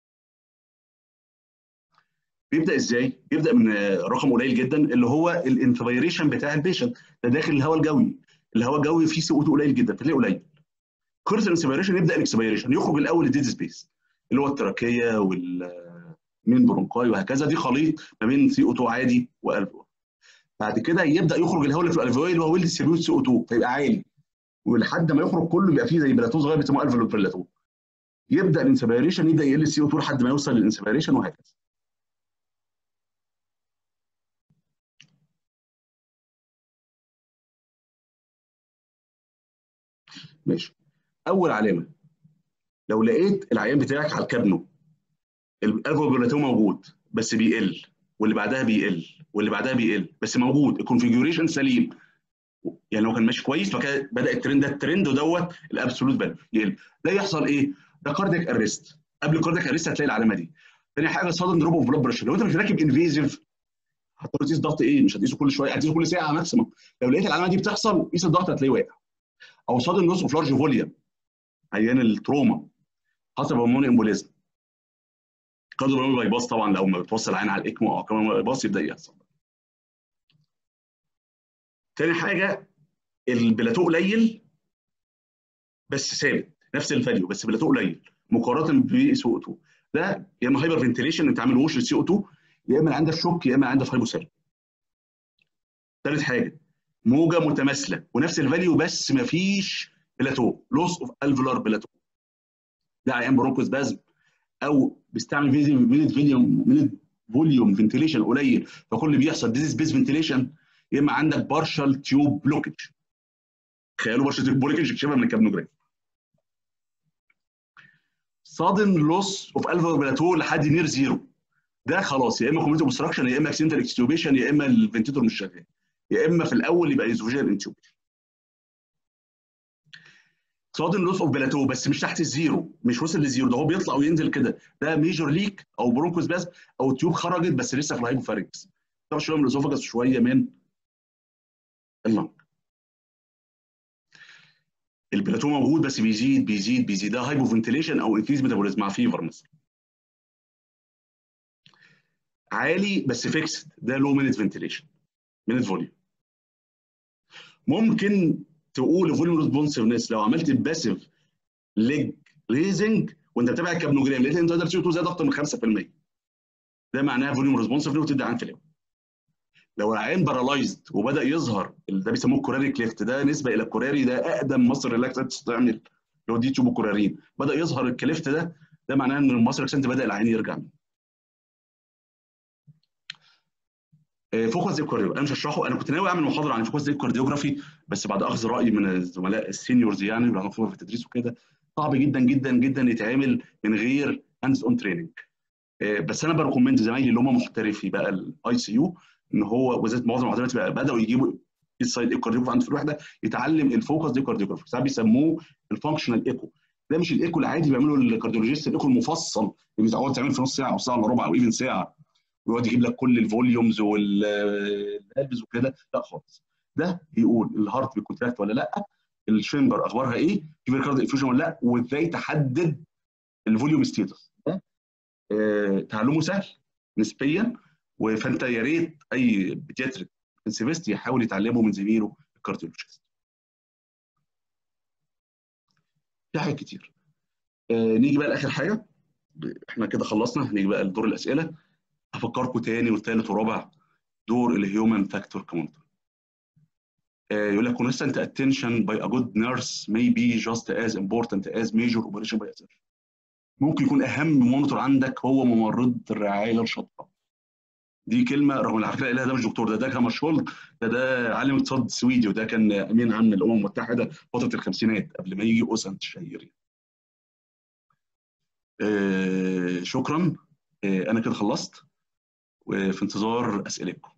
بيبدا ازاي؟ بيبدا من رقم قليل جدا اللي هو الانفيريشن بتاع البيشنت ده داخل الهواء الجوي الهواء الجوي فيه سي او 2 قليل جدا فتلاقيه قليل كورس الانسبيريشن يبدا الاكسبيريشن يخرج الاول الديد سبيس اللي هو التراكيه والمين برونكاي وهكذا دي خليط ما بين سي او 2 عادي والفيول بعد كده يبدا يخرج الهواء اللي في الالفيول اللي هو ويل ديستريبيوت سي او 2 فيبقى عالي ولحد ما يخرج كله يبقى فيه زي بلاتو صغير بيسموه الفيول بلاتو يبدا الانسبيريشن يبدا يقل السي او 2 لحد ما يوصل للانسبيريشن وهكذا ماشي اول علامه لو لقيت العيان بتاعك على الكابنو الالفوبولاتو موجود بس بيقل واللي بعدها بيقل واللي بعدها بيقل بس موجود الكونفيجوريشن سليم يعني لو كان ماشي كويس فكده بدا الترند ده الترند ودوت الابسولوت فاليو يقل ده يحصل ايه؟ ده كاردياك ارست قبل الكاردياك ارست هتلاقي العلامه دي ثاني حاجه صادم دروب اوف بلاد بريشر لو انت مش راكب انفيزيف هتقول تقيس ضغط ايه؟ مش هتقيسه كل شويه هتقيسه كل ساعه ماكسيموم لو لقيت العلامه دي بتحصل قيس الضغط هتلاقيه واقع او صادم لوس اوف لارج فوليوم عيان التروما حسب هرمون امبوليزم كارديو بالمونري باي باس طبعا لو ما بتوصل عين على الاكمو او كمان باي باس يبدا يحصل تاني حاجه البلاتو قليل بس ثابت نفس الفاليو بس بلاتو قليل مقارنه بسي او 2 ده يا اما هايبر فنتيليشن انت عامل ووش للسي او 2 يا اما عندك شوك يا اما عندك هايبوثيرميا ثالث حاجه موجه متماثله ونفس الفاليو بس ما فيش بلاتو لوس اوف الفولار بلاتو ده عيان برونكوس بازم او بيستعمل مينت فوليوم مينت فوليوم فنتيليشن قليل فكل اللي بيحصل ديز سبيس فنتيليشن يا اما عندك بارشال تيوب بلوكج تخيلوا بارشال تيوب بلوكج اكشفها من الكابنوجرام sudden loss اوف الفولار بلاتو لحد نير زيرو ده خلاص يا اما كوميونتي اوبستراكشن يا اما اكسنتال اكستوبيشن يا اما الفنتيتور مش شغال يا اما في الاول يبقى ايزوجيال انتوبيشن صادم لوس اوف بلاتو بس مش تحت الزيرو مش وصل للزيرو ده هو بيطلع وينزل كده ده ميجور ليك او برونكوس بس او تيوب خرجت بس لسه في الهايبوفارينكس طب شويه من الاسوفاجس شويه من اللنج البلاتو موجود بس بيزيد بيزيد بيزيد ده هايبو فنتيليشن او انكريز ميتابوليزم مع فيفر مثلا عالي بس فيكسد ده لو مينت فنتيليشن مينت فوليوم ممكن تقول فوليوم ريسبونسفنس لو عملت باسيف ليج ريزنج وانت بتابع الكابنوجرام لقيت ان تقدر تشوف زاد اكتر من 5% ده معناها فوليوم ريسبونسفنس وتدي عن في اليوم لو العين بارالايزد وبدا يظهر ده بيسموه الكوراري كليفت ده نسبه الى الكوراري ده اقدم مصر ريلاكسات تعمل اللي هو دي تيوب كورارين بدا يظهر الكليفت ده ده معناه ان المصر ريلاكسنت بدا العين يرجع فوكس ديب كارديو انا مش هشرحه انا كنت ناوي اعمل محاضره عن فوكس ديب كارديوجرافي بس بعد اخذ راي من الزملاء السينيورز يعني اللي عندهم خبره في التدريس وكده صعب جدا جدا جدا يتعمل من غير هاندز اون تريننج بس انا بريكومند زمايلي اللي هم محترفي بقى الاي سي يو ان هو وزاره معظم المحاضرات بقى بداوا يجيبوا السايد الكارديوجرافي عنده في الوحده يتعلم الفوكس دي كارديوجرافي ساعات بيسموه الفانكشنال ايكو ده مش الايكو العادي بيعملوا الكارديولوجيست الايكو المفصل اللي بيتعود تعمل في نص ساعه او ساعه الا ربع او ايفن ساعه ويقعد يجيب لك كل الفوليومز والالبز وكده لا خالص ده يقول الهارت بيكونتراكت ولا لا الشيمبر اخبارها ايه في كارد انفيوجن ولا لا وازاي تحدد الفوليوم ستيتس ده آه تعلمه سهل نسبيا فانت يا ريت اي بيدياتريك انسيفيست يحاول يتعلمه من زميله الكارديولوجيست في حاجات كتير آه نيجي بقى لاخر حاجه احنا كده خلصنا هنيجي بقى لدور الاسئله هفكركم تاني والتالت ورابع دور الهيومن فاكتور كمونتر يقول لك constant attention by a good nurse may be just as important as major operation by itself ممكن يكون اهم مونيتور عندك هو ممرض الرعايه الشاطره دي كلمه رغم ان على فكره ده مش دكتور ده ده كان مشهور ده ده عالم اقتصاد سويدي وده كان امين عام الامم المتحده فتره الخمسينات قبل ما يجي اوسنت الشهير آه شكرا آه انا كده خلصت وفي انتظار اسئلتكم